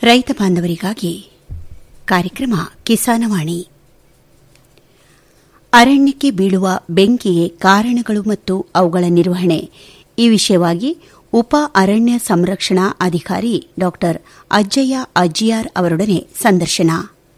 ರೈತ ಬಾಂಧವರಿಗಾಗಿ ಕಾರ್ಯಕ್ರಮ ಕಿಸಾನವಾಣಿ ಅರಣ್ಯಕ್ಕೆ ಬೀಳುವ ಬೆಂಕಿಗೆ ಕಾರಣಗಳು ಮತ್ತು ಅವುಗಳ ನಿರ್ವಹಣೆ ಈ ವಿಷಯವಾಗಿ ಉಪ ಅರಣ್ಯ ಸಂರಕ್ಷಣಾ ಅಧಿಕಾರಿ ಡಾ ಅಜ್ಜಯ್ಯ ಅಜ್ಜಿಯಾರ್ ಅವರೊಡನೆ ಸಂದರ್ಶನ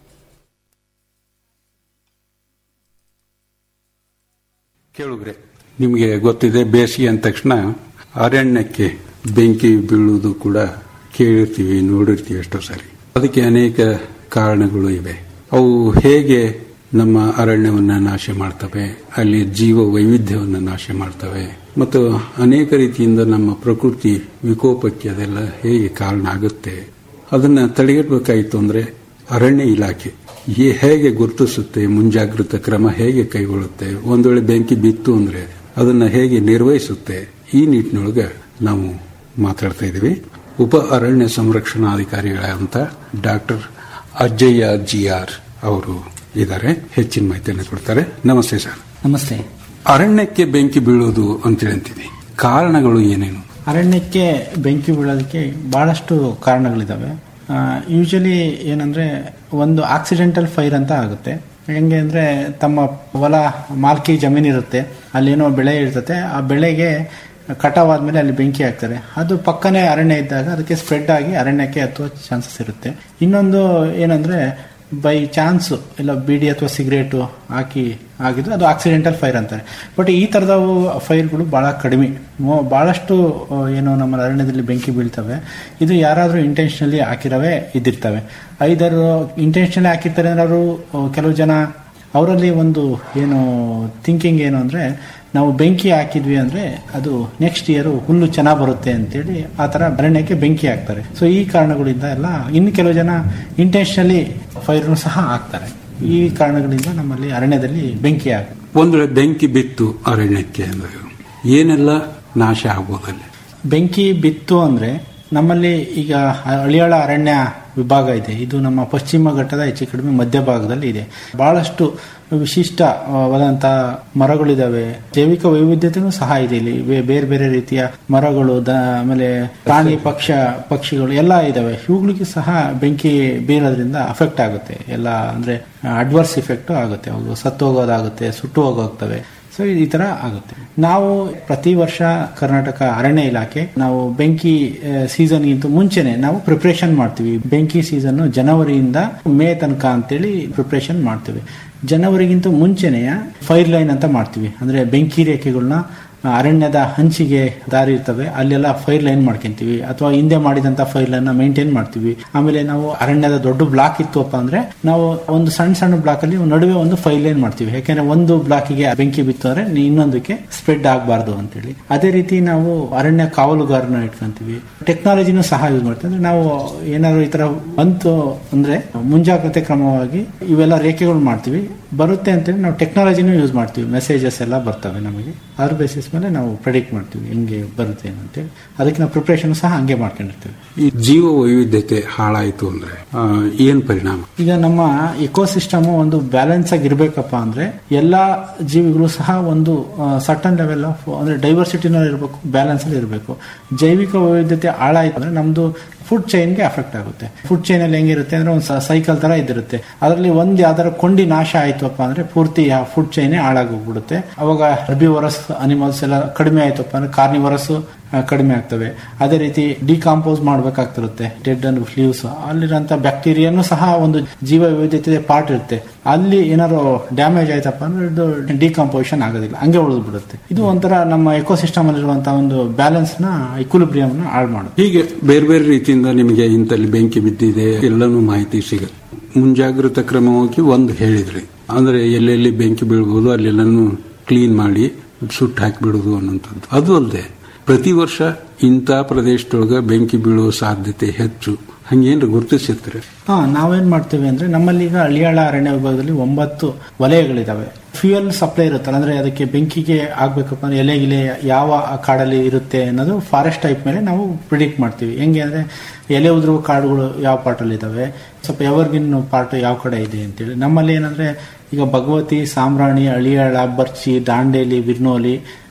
ಕೇಳುಗ್ರೆ ನಿಮಗೆ ಗೊತ್ತಿದೆ ಬೇಸಿಗೆ ಅಂದ ತಕ್ಷಣ ಅರಣ್ಯಕ್ಕೆ ಬೆಂಕಿ ಬೀಳುವುದು ಕೂಡ ಕೇಳಿರ್ತೀವಿ ನೋಡಿರ್ತೀವಿ ಎಷ್ಟೋ ಸಾರಿ ಅದಕ್ಕೆ ಅನೇಕ ಕಾರಣಗಳು ಇವೆ ಅವು ಹೇಗೆ ನಮ್ಮ ಅರಣ್ಯವನ್ನು ನಾಶ ಮಾಡ್ತವೆ ಅಲ್ಲಿ ಜೀವ ವೈವಿಧ್ಯವನ್ನು ನಾಶ ಮಾಡ್ತವೆ ಮತ್ತು ಅನೇಕ ರೀತಿಯಿಂದ ನಮ್ಮ ಪ್ರಕೃತಿ ವಿಕೋಪಕ್ಕೆ ಅದೆಲ್ಲ ಹೇಗೆ ಕಾರಣ ಆಗುತ್ತೆ ಅದನ್ನ ತಡೆಗಟ್ಟಬೇಕಾಯಿತು ಅಂದ್ರೆ ಅರಣ್ಯ ಇಲಾಖೆ ಈ ಹೇಗೆ ಗುರುತಿಸುತ್ತೆ ಮುಂಜಾಗ್ರತಾ ಕ್ರಮ ಹೇಗೆ ಕೈಗೊಳ್ಳುತ್ತೆ ಒಂದು ವೇಳೆ ಬೆಂಕಿ ಬಿತ್ತು ಅಂದ್ರೆ ಅದನ್ನ ಹೇಗೆ ನಿರ್ವಹಿಸುತ್ತೆ ಈ ನಿಟ್ಟಿನೊಳಗೆ ನಾವು ಮಾತಾಡ್ತಾ ಇದ್ದೀವಿ ಉಪ ಅರಣ್ಯ ಸಂರಕ್ಷಣಾಧಿಕಾರಿಗಳಾದಂತ ಡಾಕ್ಟರ್ ಅಜ್ಜಯ್ಯ ಜಿ ಆರ್ ಅವರು ಇದ್ದಾರೆ ಹೆಚ್ಚಿನ ಮಾಹಿತಿಯನ್ನು ಕೊಡ್ತಾರೆ ನಮಸ್ತೆ ಸರ್ ನಮಸ್ತೆ ಅರಣ್ಯಕ್ಕೆ ಬೆಂಕಿ ಬೀಳೋದು ಅಂತ ಹೇಳ್ತೀವಿ ಕಾರಣಗಳು ಏನೇನು ಅರಣ್ಯಕ್ಕೆ ಬೆಂಕಿ ಬೀಳೋದಕ್ಕೆ ಬಹಳಷ್ಟು ಕಾರಣಗಳಿದಾವೆ ಯೂಶಲಿ ಏನಂದ್ರೆ ಒಂದು ಆಕ್ಸಿಡೆಂಟಲ್ ಫೈರ್ ಅಂತ ಆಗುತ್ತೆ ಹೆಂಗೆ ಅಂದ್ರೆ ತಮ್ಮ ಹೊಲ ಮಾಲ್ಕಿ ಜಮೀನು ಇರುತ್ತೆ ಅಲ್ಲೇನೋ ಬೆಳೆ ಇರ್ತತೆ ಆ ಬೆಳೆಗೆ ಕಟಾವ್ ಆದ್ಮೇಲೆ ಅಲ್ಲಿ ಬೆಂಕಿ ಹಾಕ್ತಾರೆ ಅದು ಪಕ್ಕನೇ ಅರಣ್ಯ ಇದ್ದಾಗ ಅದಕ್ಕೆ ಸ್ಪ್ರೆಡ್ ಆಗಿ ಅರಣ್ಯಕ್ಕೆ ಹತ್ತುವ ಚಾನ್ಸಸ್ ಇರುತ್ತೆ ಇನ್ನೊಂದು ಏನಂದ್ರೆ ಬೈ ಚಾನ್ಸ್ ಇಲ್ಲ ಬೀಡಿ ಅಥವಾ ಸಿಗರೇಟು ಹಾಕಿ ಆಗಿದ್ದು ಅದು ಆಕ್ಸಿಡೆಂಟಲ್ ಫೈರ್ ಅಂತಾರೆ ಬಟ್ ಈ ತರದವು ಫೈರ್ಗಳು ಬಹಳ ಕಡಿಮೆ ಮೊ- ಬಹಳಷ್ಟು ಆ, ಏನು ನಮ್ಮ ಅರಣ್ಯದಲ್ಲಿ ಬೆಂಕಿ ಬೀಳ್ತವೆ ಇದು ಯಾರಾದರೂ ಇಂಟೆನ್ಷನಲಿ ಹಾಕಿರವೇ ಇದ್ದಿರ್ತವೆ ಐದರ್ ಇಂಟೆನ್ಷನಲಿ ಹಾಕಿರ್ತಾರೆ ಅಂದ್ರೆ ಅವರು ಆ, ಕೆಲವು ಜನ ಅವರಲ್ಲಿ ಒಂದು ಏನು ಥಿಂಕಿಂಗ್ ಏನು ಅಂದ್ರೆ ನಾವು ಬೆಂಕಿ ಹಾಕಿದ್ವಿ ಅಂದ್ರೆ ಅದು ನೆಕ್ಸ್ಟ್ ಇಯರ್ ಹುಲ್ಲು ಚೆನ್ನಾಗಿ ಬರುತ್ತೆ ಅಂತೇಳಿ ಆ ತರ ಅರಣ್ಯಕ್ಕೆ ಬೆಂಕಿ ಹಾಕ್ತಾರೆ ಸೊ ಈ ಕಾರಣಗಳಿಂದ ಎಲ್ಲ ಇನ್ನು ಕೆಲವು ಜನ ಇಂಟೆನ್ಷನಲಿ ಫೈರ್ನು ಸಹ ಹಾಕ್ತಾರೆ ಈ ಕಾರಣಗಳಿಂದ ನಮ್ಮಲ್ಲಿ ಅರಣ್ಯದಲ್ಲಿ ಬೆಂಕಿ ಆಗುತ್ತೆ ಒಂದು ವೇಳೆ ಬೆಂಕಿ ಬಿತ್ತು ಅರಣ್ಯಕ್ಕೆ ಅಂದ್ರೆ ಏನೆಲ್ಲ ನಾಶ ಆಗ್ಬೋದಲ್ಲಿ ಬೆಂಕಿ ಬಿತ್ತು ಅಂದ್ರೆ ನಮ್ಮಲ್ಲಿ ಈಗ ಅಳಿಯಾಳ ಅರಣ್ಯ ವಿಭಾಗ ಇದೆ ಇದು ನಮ್ಮ ಪಶ್ಚಿಮ ಘಟ್ಟದ ಹೆಚ್ಚು ಕಡಿಮೆ ಮಧ್ಯಭಾಗದಲ್ಲಿ ಇದೆ ಬಹಳಷ್ಟು ವಿಶಿಷ್ಟವಾದಂತ ಮರಗಳಿದಾವೆ ಜೈವಿಕ ವೈವಿಧ್ಯತೆನೂ ಸಹ ಇದೆ ಇಲ್ಲಿ ಬೇ- ಬೇರೆ ಬೇರೆ ರೀತಿಯ ಮರಗಳು ದ ಆಮೇಲೆ ಪ್ರಾಣಿ ಪಕ್ಷ ಪಕ್ಷಿಗಳು ಎಲ್ಲ ಇದಾವೆ ಇವುಗಳಿಗೆ ಸಹ ಬೆಂಕಿ ಬೀರೋದ್ರಿಂದ ಅಫೆಕ್ಟ್ ಆಗುತ್ತೆ ಎಲ್ಲ ಅಂದ್ರೆ ಅಡ್ವರ್ಸ್ ಇಫೆಕ್ಟ್ ಆಗುತ್ತೆ ಅವು ಸತ್ತು ಹೋಗೋದಾಗುತ್ತೆ ಸುಟ್ಟು ಹೋಗೋಗ್ತವೆ ಸೊ ಈ ತರ ಆಗುತ್ತೆ ನಾವು ಪ್ರತಿ ವರ್ಷ ಕರ್ನಾಟಕ ಅರಣ್ಯ ಇಲಾಖೆ ನಾವು ಬೆಂಕಿ ಸೀಸನ್ ಗಿಂತ ಮುಂಚೆನೆ ನಾವು ಪ್ರಿಪರೇಷನ್ ಮಾಡ್ತೀವಿ ಬೆಂಕಿ ಸೀಸನ್ ಜನವರಿಯಿಂದ ಮೇ ತನಕ ಅಂತೇಳಿ ಪ್ರಿಪರೇಷನ್ ಮಾಡ್ತೀವಿ ಜನವರಿಗಿಂತ ಮುಂಚೆನೆಯ ಫೈರ್ ಲೈನ್ ಅಂತ ಮಾಡ್ತೀವಿ ಅಂದ್ರೆ ಬೆಂಕಿ ರೇಖೆಗಳನ್ನ ಅರಣ್ಯದ ಹಂಚಿಗೆ ದಾರಿ ಇರ್ತವೆ ಅಲ್ಲೆಲ್ಲ ಫೈರ್ ಲೈನ್ ಮಾಡ್ಕೊಂತೀವಿ ಅಥವಾ ಹಿಂದೆ ಮಾಡಿದಂತ ಫೈರ್ ಲೈನ್ ಮೇಂಟೈನ್ ಮಾಡ್ತೀವಿ ಆಮೇಲೆ ನಾವು ಅರಣ್ಯದ ದೊಡ್ಡ ಬ್ಲಾಕ್ ಇತ್ತುಪ್ಪ ಅಂದ್ರೆ ನಾವು ಒಂದು ಸಣ್ಣ ಸಣ್ಣ ಬ್ಲಾಕ್ ಅಲ್ಲಿ ನಡುವೆ ಒಂದು ಫೈರ್ ಲೈನ್ ಮಾಡ್ತೀವಿ ಯಾಕಂದ್ರೆ ಒಂದು ಬ್ಲಾಕಿಗೆ ಬೆಂಕಿ ಬಿತ್ತು ಅಂದ್ರೆ ಇನ್ನೊಂದಕ್ಕೆ ಸ್ಪ್ರೆಡ್ ಆಗಬಾರ್ದು ಅಂತೇಳಿ ಅದೇ ರೀತಿ ನಾವು ಅರಣ್ಯ ಕಾವಲುಗಾರನ ಇಟ್ಕೊಂತೀವಿ ಟೆಕ್ನಾಲಜಿನೂ ಸಹ ಯೂಸ್ ಮಾಡ್ತೀವಿ ಅಂದ್ರೆ ನಾವು ಏನಾದ್ರು ಈ ತರ ಬಂತು ಅಂದ್ರೆ ಮುಂಜಾಗ್ರತೆ ಕ್ರಮವಾಗಿ ಇವೆಲ್ಲ ರೇಖೆಗಳು ಮಾಡ್ತೀವಿ ಬರುತ್ತೆ ಅಂತೇಳಿ ನಾವು ಟೆಕ್ನಾಲಜಿನೂ ಯೂಸ್ ಮಾಡ್ತೀವಿ ಮೆಸೇಜಸ್ ಎಲ್ಲ ಬರ್ತವೆ ನಮಗೆ ಅದ್ರ ಬೇಸಿಸ್ ಮೇಲೆ ನಾವು ಪ್ರೆಡಿಕ್ಟ್ ಮಾಡ್ತೀವಿ ಹೆಂಗೆ ಬರುತ್ತೆ ಅಂತೇಳಿ ಅದಕ್ಕೆ ನಾವು ಪ್ರಿಪ್ರೇಷನ್ ಸಹ ಹಂಗೆ ಮಾಡ್ಕೊಂಡಿರ್ತೀವಿ ಈ ಜೀವ ವೈವಿಧ್ಯತೆ ಹಾಳಾಯಿತು ಅಂದ್ರೆ ಆ, ಏನ್ ಪರಿಣಾಮ ಈಗ ನಮ್ಮ ಇಕೋಸಿಸ್ಟಮ್ ಒಂದು ಬ್ಯಾಲೆನ್ಸ್ ಆಗಿ ಇರ್ಬೇಕಪ್ಪ ಅಂದ್ರೆ ಎಲ್ಲಾ ಜೀವಿಗಳು ಸಹ ಒಂದು ಸಟನ್ ಲೆವೆಲ್ ಆಫ್ ಅಂದ್ರೆ ಡೈವರ್ಸಿಟಿನಲ್ಲಿ ಇರಬೇಕು ಬ್ಯಾಲೆನ್ಸ್ ಅಲ್ಲಿ ಇರಬೇಕು ಜೈವಿಕ ವೈವಿಧ್ಯತೆ ಹಾಳಾಯ್ತು ಅಂದ್ರೆ ನಮ್ದು ಫುಡ್ ಚೈನ್ಗೆ ಅಫೆಕ್ಟ್ ಆಗುತ್ತೆ ಫುಡ್ ಚೈನ್ ಅಲ್ಲಿ ಹೆಂಗಿರುತ್ತೆ ಅಂದ್ರೆ ಒಂದು ಸೈಕಲ್ ತರ ಇದಿರುತ್ತೆ ಅದರಲ್ಲಿ ಒಂದ್ ಯಾವ್ದಾರ ಕೊಂಡಿ ನಾಶ ಆಯ್ತಪ್ಪ ಅಂದ್ರೆ ಪೂರ್ತಿ ಆ ಫುಡ್ ಚೈನ್ ಹಾಳಾಗೋಗ್ಬಿಡುತ್ತೆ ಅವಾಗ ಹೆರ್ಬಿವರಸ್ ಅನಿಮಲ್ಸ್ ಎಲ್ಲ ಕಡಿಮೆ ಆಯ್ತಪ್ಪ ಅಂದ್ರೆ ಕಾರ್ನಿವರಸ್ ಕಡಿಮೆ ಆಗ್ತವೆ ಅದೇ ರೀತಿ ಡಿಕಾಂಪೋಸ್ ಮಾಡ್ಬೇಕಾಗ್ತಿರುತ್ತೆ ಡೆಡ್ ಅಂಡ್ ಲೀವ್ಸ್ ಅಲ್ಲಿರೋಂಥ ಬ್ಯಾಕ್ಟೀರಿಯಾನು ಸಹ ಒಂದು ಜೀವ ವೈವಿಧ್ಯತೆ ಪಾರ್ಟ್ ಇರುತ್ತೆ ಅಲ್ಲಿ ಏನಾದ್ರು ಡ್ಯಾಮೇಜ್ ಆಯ್ತಪ್ಪ ಅಂದ್ರೆ ಇದು ಡಿಕಾಂಪೋಸಿಷನ್ ಆಗೋದಿಲ್ಲ ಹಂಗೆ ಉಳಿದು ಬಿಡುತ್ತೆ ಇದು ಒಂಥರ ನಮ್ಮ ಎಕೋಸಿಸ್ಟಮ್ ಅಲ್ಲಿರುವಂತಹ ಒಂದು ಬ್ಯಾಲೆನ್ಸ್ ನ ಇಕ್ವಿಲಿಬ್ರಿಯಂ ನ ಹಾಳು ಮಾಡುತ್ತೆ ಹೀಗೆ ಬೇರೆ ಬೇರೆ ರೀತಿಯಿಂದ ನಿಮಗೆ ಇಂತಲ್ಲಿ ಬೆಂಕಿ ಬಿದ್ದಿದೆ ಎಲ್ಲನೂ ಮಾಹಿತಿ ಸಿಗುತ್ತೆ ಮುಂಜಾಗ್ರತಾ ಕ್ರಮವಾಗಿ ಒಂದು ಹೇಳಿದ್ರಿ ಅಂದ್ರೆ ಎಲ್ಲೆಲ್ಲಿ ಬೆಂಕಿ ಬೀಳ್ಬೋದು ಅಲ್ಲೆಲ್ಲನೂ ಕ್ಲೀನ್ ಮಾಡಿ ಸುಟ್ಟು ಹಾಕಿಬಿಡುದು ಅನ್ನೋಂಥದ್ದು ಅದು ಅಲ್ಲದೆ ಪ್ರತಿ ವರ್ಷ ಇಂಥ ಪ್ರದೇಶದೊಳಗೆ ಬೆಂಕಿ ಬೀಳುವ ಸಾಧ್ಯತೆ ಹೆಚ್ಚು ಹಂಗೇನ್ರ ಗುರುತಿಸಿರ್ತಾರೆ ಹಾ ನಾವೇನ್ ಮಾಡ್ತೀವಿ ಅಂದ್ರೆ ನಮ್ಮಲ್ಲಿ ಈಗ ಹಳಿಯಾಳ ಅರಣ್ಯ ವಿಭಾಗದಲ್ಲಿ ಒಂಬತ್ತು ವಲಯಗಳಿದಾವೆ ಫ್ಯೂಯಲ್ ಸಪ್ಲೈ ಇರುತ್ತಲ್ಲ ಅಂದ್ರೆ ಅದಕ್ಕೆ ಬೆಂಕಿಗೆ ಆಗ್ಬೇಕಪ್ಪ ಅಂದ್ರೆ ಎಲೆ ಗಿಲೆ ಯಾವ ಕಾಡಲ್ಲಿ ಇರುತ್ತೆ ಅನ್ನೋದು ಫಾರೆಸ್ಟ್ ಟೈಪ್ ಮೇಲೆ ನಾವು ಪ್ರಿಡಿಕ್ಟ್ ಮಾಡ್ತೀವಿ ಹೆಂಗೆ ಅಂದ್ರೆ ಎಲೆ ಉದುರುವ ಕಾಡುಗಳು ಯಾವ ಪಾರ್ಟಲ್ಲಿ ಇದಾವೆ ಸ್ವಲ್ಪ ಎವರ್ಗಿನ್ ಪಾರ್ಟ್ ಯಾವ ಕಡೆ ಇದೆ ಅಂತೇಳಿ ನಮ್ಮಲ್ಲಿ ಏನಂದ್ರೆ ಈಗ ಭಗವತಿ ಸಾಮ್ರಾಣಿ ಅಳಿಯಾಳ ಬರ್ಚಿ ದಾಂಡೇಲಿ ಬಿರ್ನೋಲಿ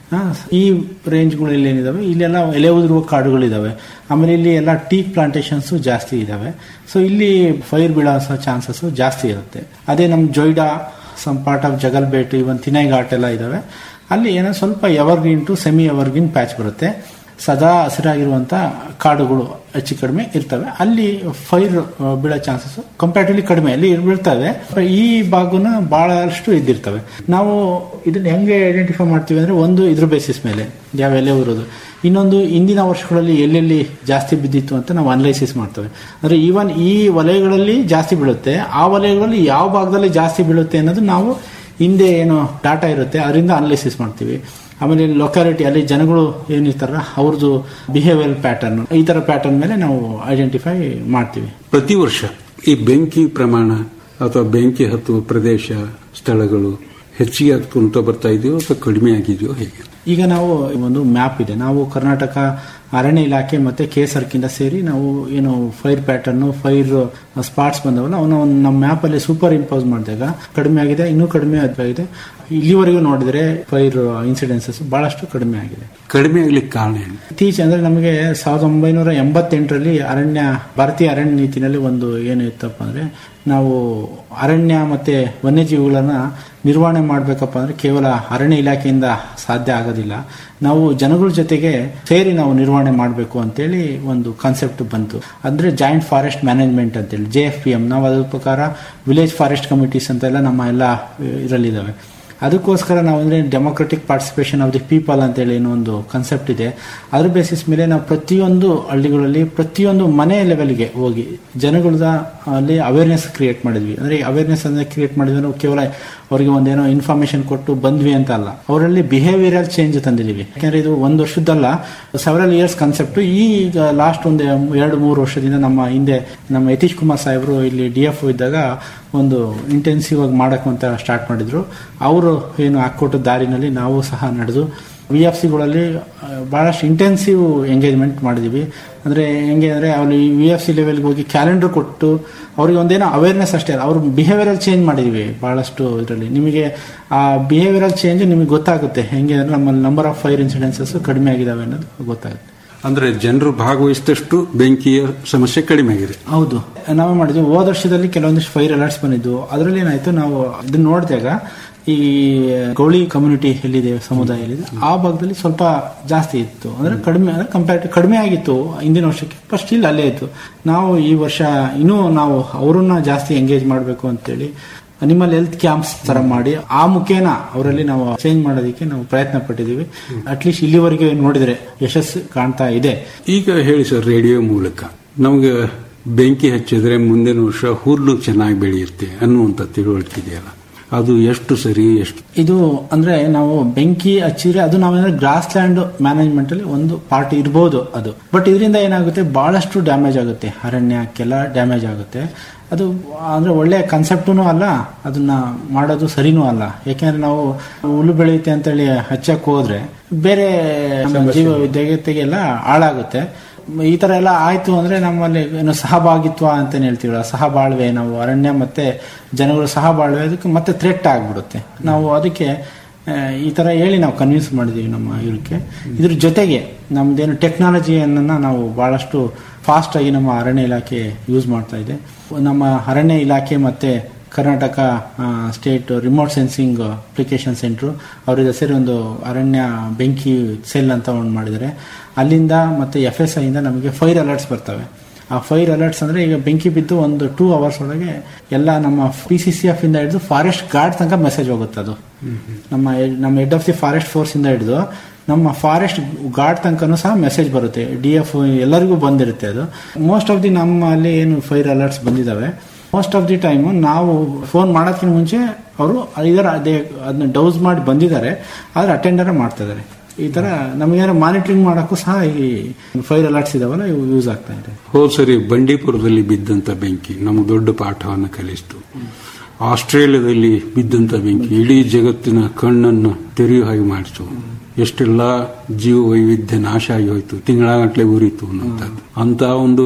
ಆ, ಈ ರೇಂಜ್ಗಳಲ್ಲಿ ಏನಿದಾವೆ ಇಲ್ಲೆಲ್ಲ ಎಲೆ ಉದುರುವ ಕಾಡುಗಳಿದಾವೆ ಆಮೇಲೆ ಇಲ್ಲಿ ಎಲ್ಲ ಟೀ ಪ್ಲಾಂಟೇಶನ್ಸ್ ಜಾಸ್ತಿ ಇದಾವೆ ಸೊ ಇಲ್ಲಿ ಫೈರ್ ಬೀಳೋ ಚಾನ್ಸಸ್ ಜಾಸ್ತಿ ಇರುತ್ತೆ ಅದೇ ನಮ್ಮ Joida some part of Jagalbet even Tinai ghat ಎಲ್ಲ ಇದಾವೆ ಅಲ್ಲಿ ಏನೋ ಸ್ವಲ್ಪ evergreen to semi evergreen patch ಬರುತ್ತೆ ಸದಾ ಹಸಿರಾಗಿರುವಂತ ಕಾಡುಗಳು ಹೆಚ್ಚು ಕಡಿಮೆ ಇರ್ತವೆ ಅಲ್ಲಿ ಫೈರ್ ಬೀಳೋ ಚಾನ್ಸಸ್ ಕಂಪ್ಯಾರಿಟಿವ್ಲಿ ಕಡಿಮೆ ಅಲ್ಲಿ ಬೀಳ್ತವೆ ಈ ಭಾಗನ ಬಹಳಷ್ಟು ಇದ್ದಿರ್ತವೆ ನಾವು ಇದನ್ನ ಹೆಂಗೆ ಐಡೆಂಟಿಫೈ ಮಾಡ್ತೀವಿ ಅಂದ್ರೆ ಒಂದು ಇದ್ರ ಬೇಸಿಸ್ ಮೇಲೆ ಯಾವ ಎಲೆ ಇರೋದು ಇನ್ನೊಂದು ಇಂದಿನ ವರ್ಷಗಳಲ್ಲಿ ಎಲ್ಲೆಲ್ಲಿ ಜಾಸ್ತಿ ಬಿದ್ದಿತ್ತು ಅಂತ ನಾವು ಅನಲೈಸಿಸ್ ಮಾಡ್ತೇವೆ ಅಂದ್ರೆ ಈವನ್ ಈ ವಲಯಗಳಲ್ಲಿ ಜಾಸ್ತಿ ಬೀಳುತ್ತೆ ಆ ವಲಯಗಳಲ್ಲಿ ಯಾವ ಭಾಗದಲ್ಲಿ ಜಾಸ್ತಿ ಬೀಳುತ್ತೆ ಅನ್ನೋದು ನಾವು ಹಿಂದೆ ಏನು ಡಾಟಾ ಇರುತ್ತೆ ಅದರಿಂದ ಅನಲೈಸಿಸ್ ಮಾಡ್ತೀವಿ ಆಮೇಲೆ ಲೊಕ್ಯಾಲಿಟಿ ಅಲ್ಲಿ ಜನಗಳು ಏನಿರ್ತಾರ ಅವ್ರದ್ದು ಬಿಹೇವಿಯರ್ ಪ್ಯಾಟರ್ನ್ ಈ ತರ ಪ್ಯಾಟರ್ನ್ ಮೇಲೆ ನಾವು ಐಡೆಂಟಿಫೈ ಮಾಡ್ತೀವಿ ಪ್ರತಿ ವರ್ಷ ಈ ಬೆಂಕಿ ಪ್ರಮಾಣ ಅಥವಾ ಬೆಂಕಿ ಹತ್ತುವ ಪ್ರದೇಶ ಸ್ಥಳಗಳು ಹೆಚ್ಚಿಗೆ ಆಗ್ಕೊಂತ ಬರ್ತಾ ಇದೆಯೋ ಅಥವಾ ಕಡಿಮೆ ಆಗಿದೆಯೋ ಹೇಗೆ ಈಗ ನಾವು ಒಂದು ಮ್ಯಾಪ್ ಇದೆ ನಾವು ಕರ್ನಾಟಕ ಅರಣ್ಯ ಇಲಾಖೆ ಮತ್ತೆ ಕೆ ಸರ್ಕಿಂದ ಸೇರಿ ನಾವು ಏನು ಫೈರ್ ಪ್ಯಾಟರ್ನ್ ಫೈರ್ ಸ್ಪಾಟ್ಸ್ ಬಂದವಲ್ಲ ಅವನ್ನ ಒಂದು ನಮ್ಮ ಮ್ಯಾಪ್ ಅಲ್ಲಿ ಸೂಪರ್ ಇಂಪೋಸ್ ಮಾಡಿದಾಗ ಕಡಿಮೆ ಆಗಿದೆ ಇನ್ನೂ ಕಡಿಮೆ ಆಗಿದೆ ಇಲ್ಲಿವರೆಗೂ ನೋಡಿದ್ರೆ ಫೈರ್ ಇನ್ಸಿಡೆನ್ಸಸ್ ಬಹಳಷ್ಟು ಕಡಿಮೆ ಆಗಿದೆ ಕಡಿಮೆ ಆಗ್ಲಿಕ್ಕೆ ಕಾರಣ ಏನು ಇತ್ತೀಚೆ ಅಂದ್ರೆ ನಮಗೆ ಸಾವಿರದ ಒಂಬೈನೂರ ಎಂಬತ್ತೆಂಟರಲ್ಲಿ ಅರಣ್ಯ ಭಾರತೀಯ ಅರಣ್ಯ ನೀತಿನಲ್ಲಿ ಒಂದು ಏನು ಇತ್ತಪ್ಪ ಅಂದ್ರೆ ನಾವು ಅರಣ್ಯ ಮತ್ತೆ ವನ್ಯಜೀವಿಗಳನ್ನ ನಿರ್ವಹಣೆ ಮಾಡಬೇಕಪ್ಪ ಅಂದ್ರೆ ಕೇವಲ ಅರಣ್ಯ ಇಲಾಖೆಯಿಂದ ಸಾಧ್ಯ ಆಗೋದಿಲ್ಲ ನಾವು ಜನಗಳ ಜೊತೆಗೆ ಸೇರಿ ನಾವು ನಿರ್ವಹಣೆ ಮಾಡಬೇಕು ಅಂತೇಳಿ ಒಂದು ಕಾನ್ಸೆಪ್ಟ್ ಬಂತು ಅಂದ್ರೆ ಜಾಯಿಂಟ್ ಫಾರೆಸ್ಟ್ ಮ್ಯಾನೇಜ್ಮೆಂಟ್ ಅಂತೇಳಿ ಜೆ ಎಫ್ ಪಿ ಎಂ ನಾವು ಅದ್ರ ಪ್ರಕಾರ ವಿಲೇಜ್ ಫಾರೆಸ್ಟ್ ಕಮಿಟೀಸ್ ಅಂತೆಲ್ಲ ನಮ್ಮ ಎಲ್ಲ ಇದರಲ್ಲಿದ್ದಾವೆ ಅದಕ್ಕೋಸ್ಕರ ನಾವು ಅಂದ್ರೆ democratic participation of the people ಅಂತೇಳಿ ಏನೋ ಒಂದು ಕಾನ್ಸೆಪ್ಟ್ ಇದೆ ಅದ್ರ ಬೇಸಿಸ್ ಮೇಲೆ ನಾವು ಪ್ರತಿಯೊಂದು ಹಳ್ಳಿಗಳಲ್ಲಿ ಪ್ರತಿಯೊಂದು ಮನೆ ಲೆವೆಲ್ಗೆ ಹೋಗಿ ಜನಗಳದ ಅಲ್ಲಿ ಅವೇರ್ನೆಸ್ ಕ್ರಿಯೇಟ್ ಮಾಡಿದ್ವಿ ಅಂದ್ರೆ ಅವೇರ್ನೆಸ್ ಅಂದ್ರೆ ಕ್ರಿಯೇಟ್ ಮಾಡಿದ್ರೆ ನಾವು ಕೇವಲ ಅವರಿಗೆ ಒಂದೇನೋ ಇನ್ಫಾರ್ಮೇಶನ್ ಕೊಟ್ಟು ಬಂದ್ವಿ ಅಂತ ಅಲ್ಲ ಅವರಲ್ಲಿ ಬಿಹೇವಿಯರಲ್ ಚೇಂಜ್ ತಂದಿದೀವಿ ಯಾಕಂದ್ರೆ ಇದು ಒಂದು ವರ್ಷದ್ದಲ್ಲ ಸೆವೆರಲ್ ಇಯರ್ಸ್ ಕಾನ್ಸೆಪ್ಟ್ ಈಗ ಲಾಸ್ಟ್ ಒಂದು ಎರಡು ಮೂರು ವರ್ಷದಿಂದ ನಮ್ಮ ಹಿಂದೆ ನಮ್ಮ ಯತೀಶ್ ಕುಮಾರ್ ಸಾಹೇಬರು ಇಲ್ಲಿ ಡಿ ಎಫ್ ಇದ್ದಾಗ ಒಂದು ಇಂಟೆನ್ಸಿವ್ ಆಗಿ ಮಾಡಕ್ ಅಂತ ಸ್ಟಾರ್ಟ್ ಮಾಡಿದ್ರು ಅವರು ಏನು ಹಾಕೊಟ್ಟ ದಾರಿನಲ್ಲಿ ನಾವು ಸಹ ನಡೆದು ವಿ ಎಫ್ ಸಿಗಳಲ್ಲಿ ಬಹಳಷ್ಟು ಇಂಟೆನ್ಸಿವ್ ಎಂಗೇಜ್ಮೆಂಟ್ ಮಾಡಿದೀವಿ ಅಂದ್ರೆ ಹೆಂಗೆ ಅಂದ್ರೆ ಅಲ್ಲಿ ವಿ ಎಫ್ ಸಿ ಲೆವೆಲ್ಗೆ ಹೋಗಿ ಕ್ಯಾಲೆಂಡರ್ ಕೊಟ್ಟು ಅವ್ರಿಗೆ ಒಂದೇನೋ ಅವೇರ್ನೆಸ್ ಅಷ್ಟೇ ಅಲ್ಲ ಅವ್ರ ಬಿಹೇವಿಯರಲ್ ಚೇಂಜ್ ಮಾಡಿದೀವಿ ಬಹಳಷ್ಟು ಇದರಲ್ಲಿ ನಿಮಗೆ ಆ ಬಿಹೇವಿಯರಲ್ ಚೇಂಜ್ ನಿಮಗೆ ಗೊತ್ತಾಗುತ್ತೆ ಹೆಂಗೆ ಅಂದ್ರೆ ನಮ್ಮಲ್ಲಿ ನಂಬರ್ ಆಫ್ ಫೈರ್ ಇನ್ಸಿಡೆನ್ಸಸ್ ಕಡಿಮೆ ಆಗಿದಾವೆ ಅನ್ನೋದು ಗೊತ್ತಾಗುತ್ತೆ ಅಂದ್ರೆ ಜನರು ಭಾಗವಹಿಸಿದಷ್ಟು ಬೆಂಕಿಯ ಸಮಸ್ಯೆ ಕಡಿಮೆ ಆಗಿದೆ ಹೌದು ನಾವೇ ಮಾಡಿದ್ವಿ ಹೋದ ವರ್ಷದಲ್ಲಿ ಕೆಲವೊಂದಿಷ್ಟು ಫೈರ್ ಅಲರ್ಟ್ಸ್ ಬಂದಿದ್ದು ಅದರಲ್ಲಿ ಏನಾಯ್ತು ನಾವು ಇದನ್ನ ನೋಡಿದಾಗ ಈ ಗೌಳಿ ಕಮ್ಯುನಿಟಿ ಎಲ್ಲಿದೆ ಸಮುದಾಯ ಎಲ್ಲಿದೆ ಆ ಭಾಗದಲ್ಲಿ ಸ್ವಲ್ಪ ಜಾಸ್ತಿ ಇತ್ತು ಅಂದ್ರೆ ಕಡಿಮೆ ಅಂದ್ರೆ ಕಂಪೇರ್ ಕಡಿಮೆ ಆಗಿತ್ತು ಹಿಂದಿನ ವರ್ಷಕ್ಕೆ ಫಸ್ಟ್ ಸ್ಟಿಲ್ ಅಲ್ಲೇ ಇತ್ತು ನಾವು ಈ ವರ್ಷ ಇನ್ನೂ ನಾವು ಅವರನ್ನ ಜಾಸ್ತಿ ಎಂಗೇಜ್ ಮಾಡಬೇಕು ಅಂತೇಳಿ ಅನಿಮಲ್ ಹೆಲ್ತ್ ಕ್ಯಾಂಪ್ಸ್ ತರ ಮಾಡಿ ಆ ಮುಖೇನ ಅವರಲ್ಲಿ ನಾವು ಚೇಂಜ್ ಮಾಡೋದಕ್ಕೆ ನಾವು ಪ್ರಯತ್ನ ಪಟ್ಟಿದ್ದೀವಿ ಅಟ್ಲೀಸ್ಟ್ ಇಲ್ಲಿವರೆಗೆ ನೋಡಿದ್ರೆ ಯಶಸ್ಸು ಕಾಣ್ತಾ ಇದೆ ಈಗ ಹೇಳಿ ಸರ್ ರೇಡಿಯೋ ಮೂಲಕ ನಮಗೆ ಬೆಂಕಿ ಹಚ್ಚಿದ್ರೆ ಮುಂದಿನ ವರ್ಷ ಹುಲ್ಲು ಚೆನ್ನಾಗಿ ಬೆಳೆಯುತ್ತೆ ಅನ್ನುವಂಥ ತಿಳುವಳಿಕೆ ಇದೆಯಲ್ಲ ಅದು ಎಷ್ಟು ಸರಿ ಎಷ್ಟು ಇದು ಅಂದ್ರೆ ನಾವು ಬೆಂಕಿ ಹಚ್ಚಿದ್ರೆ ಅದು ನಾವೇಂದ್ರೆ ಗ್ರಾಸ್ ಲ್ಯಾಂಡ್ ಮ್ಯಾನೇಜ್ಮೆಂಟ್ ಅಲ್ಲಿ ಒಂದು ಪಾರ್ಟ್ ಇರಬಹುದು ಅದು ಬಟ್ ಇದರಿಂದ ಏನಾಗುತ್ತೆ ಬಹಳಷ್ಟು ಡ್ಯಾಮೇಜ್ ಆಗುತ್ತೆ ಅರಣ್ಯಕ್ಕೆಲ್ಲ ಡ್ಯಾಮೇಜ್ ಆಗುತ್ತೆ ಅದು ಅಂದ್ರೆ ಒಳ್ಳೆ ಕಾನ್ಸೆಪ್ಟೂ ಅಲ್ಲ ಅದನ್ನ ಮಾಡೋದು ಸರಿನೂ ಅಲ್ಲ ಯಾಕೆಂದ್ರೆ ನಾವು ಹುಲ್ಲು ಬೆಳೆಯುತ್ತೆ ಅಂತೇಳಿ ಹಚ್ಚಕ್ ಹೋದ್ರೆ ಬೇರೆ ನಮ್ಮ ಜೀವ ಜಗತ್ತಿಗೆಲ್ಲ ಹಾಳಾಗುತ್ತೆ ಈ ತರ ಎಲ್ಲ ಆಯ್ತು ಅಂದ್ರೆ ನಮ್ಮಲ್ಲಿ ಏನು ಸಹಭಾಗಿತ್ವ ಅಂತ ಹೇಳ್ತೀವಲ್ಲ ಸಹಬಾಳ್ವೆ ನಾವು ಅರಣ್ಯ ಮತ್ತೆ ಜನಗಳು ಸಹಬಾಳ್ವೆ ಅದಕ್ಕೆ ಮತ್ತೆ ಥ್ರೆಟ್ ಆಗ್ಬಿಡುತ್ತೆ ನಾವು ಅದಕ್ಕೆ ಆ, ಈ ತರ ಹೇಳಿ ನಾವು ಕನ್ವಿನ್ಸ್ ಮಾಡಿದೀವಿ ನಮ್ಮ ಇವ್ರಿಗೆ ಇದ್ರ ಜೊತೆಗೆ ನಮ್ದೇನು ಟೆಕ್ನಾಲಜಿಯನ್ನ ನಾವು ಬಹಳಷ್ಟು ಫಾಸ್ಟ್ ಆಗಿ ನಮ್ಮ ಅರಣ್ಯ ಇಲಾಖೆ ಯೂಸ್ ಮಾಡ್ತಾ ಇದೆ ನಮ್ಮ ಅರಣ್ಯ ಇಲಾಖೆ ಮತ್ತೆ Karnataka state remote sensing application centre ಅವರಿಗೆ ಸೇರಿ ಒಂದು ಅರಣ್ಯ ಬೆಂಕಿ ಸೆಲ್ ಅಂತ ಒಂದು ಮಾಡಿದ್ದಾರೆ ಅಲ್ಲಿಂದ ಮತ್ತೆ ಎಫ್ ಎಸ್ ಐಯಿಂದ ನಮಗೆ ಫೈರ್ ಅಲರ್ಟ್ಸ್ ಬರ್ತವೆ ಆ ಫೈರ್ ಅಲರ್ಟ್ಸ್ ಅಂದ್ರೆ ಈಗ ಬೆಂಕಿ ಬಿದ್ದು ಒಂದು ಟೂ ಅವರ್ಸ್ ಒಳಗೆ ಎಲ್ಲ ನಮ್ಮ ಪಿ ಸಿ ಸಿ ಎಫ್ ಇಂದ ಹಿಡಿದು ಫಾರೆಸ್ಟ್ ಗಾರ್ಡ್ ತನಕ ಮೆಸೇಜ್ ಹೋಗುತ್ತೆ ಅದು ನಮ್ಮ ನಮ್ಮ head of the forest force ಇಂದ ಹಿಡಿದು ನಮ್ಮ ಫಾರೆಸ್ಟ್ ಗಾರ್ಡ್ ತನಕನೂ ಸಹ ಮೆಸೇಜ್ ಬರುತ್ತೆ ಡಿ ಎಫ್ ಎಲ್ಲರಿಗೂ ಬಂದಿರುತ್ತೆ ಅದು ಮೋಸ್ಟ್ ಆಫ್ ದಿ ನಮ್ಮಲ್ಲಿ ಏನು ಫೈರ್ ಅಲರ್ಟ್ಸ್ ಬಂದಿದ್ದಾವೆ ಮೋಸ್ಟ್ ಆಫ್ ದಿ ಟೈಮ್ ನಾವು ಫೋನ್ ಮಾಡೋದಕ್ಕಿಂತ ಮುಂಚೆ ಅವರು ಇದರ ಅದೇ ಅದನ್ನ ಡೌಸ್ ಮಾಡಿ ಬಂದಿದ್ದಾರೆ ಆದ್ರೆ ಅಟೆಂಡರ್ ಮಾಡ್ತಾ ಇದ್ದಾರೆ ಈ ತರ ನಮಗೇನಾದ್ರು ಮಾನಿಟರಿಂಗ್ ಮಾಡೋಕ್ಕೂ ಸಹ ಈ ಫೈರ್ ಅಲರ್ಟ್ಸ್ ಇದಾವಲ್ಲ ಇವು ಯೂಸ್ ಆಗ್ತಾ ಇದೆ ಹೋದ್ ಸರಿ ಬಂಡೀಪುರದಲ್ಲಿ ಬಿದ್ದಂತ ಬೆಂಕಿ ನಮಗೆ ದೊಡ್ಡ ಪಾಠವನ್ನು ಕಲಿಸ್ತು ಆಸ್ಟ್ರೇಲಿಯಾದಲ್ಲಿ ಬಿದ್ದಂತ ಬೆಂಕಿ ಇಡೀ ಜಗತ್ತಿನ ಕಣ್ಣನ್ನು ತೆರೆಯುವ ಹಾಗೆ ಮಾಡಿತು ಎಷ್ಟೆಲ್ಲ ಜೀವ ವೈವಿಧ್ಯ ನಾಶ ಆಗಿ ಹೋಯ್ತು ತಿಂಗಳಗಟ್ಟಲೆ ಉರಿತು ಅನ್ನುವಂಥದ್ದು ಅಂತ ಒಂದು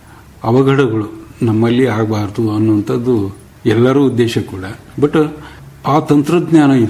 ಅವಘಡಗಳು ನಮ್ಮಲ್ಲಿ ಆಗಬಾರ್ದು ಅನ್ನುವಂಥದ್ದು ಎಲ್ಲರೂ ಉದ್ದೇಶ ಕೂಡ ಬಟ್ ಆ ತಂತ್ರಜ್ಞಾನ ಇದೆಯಲ್ಲ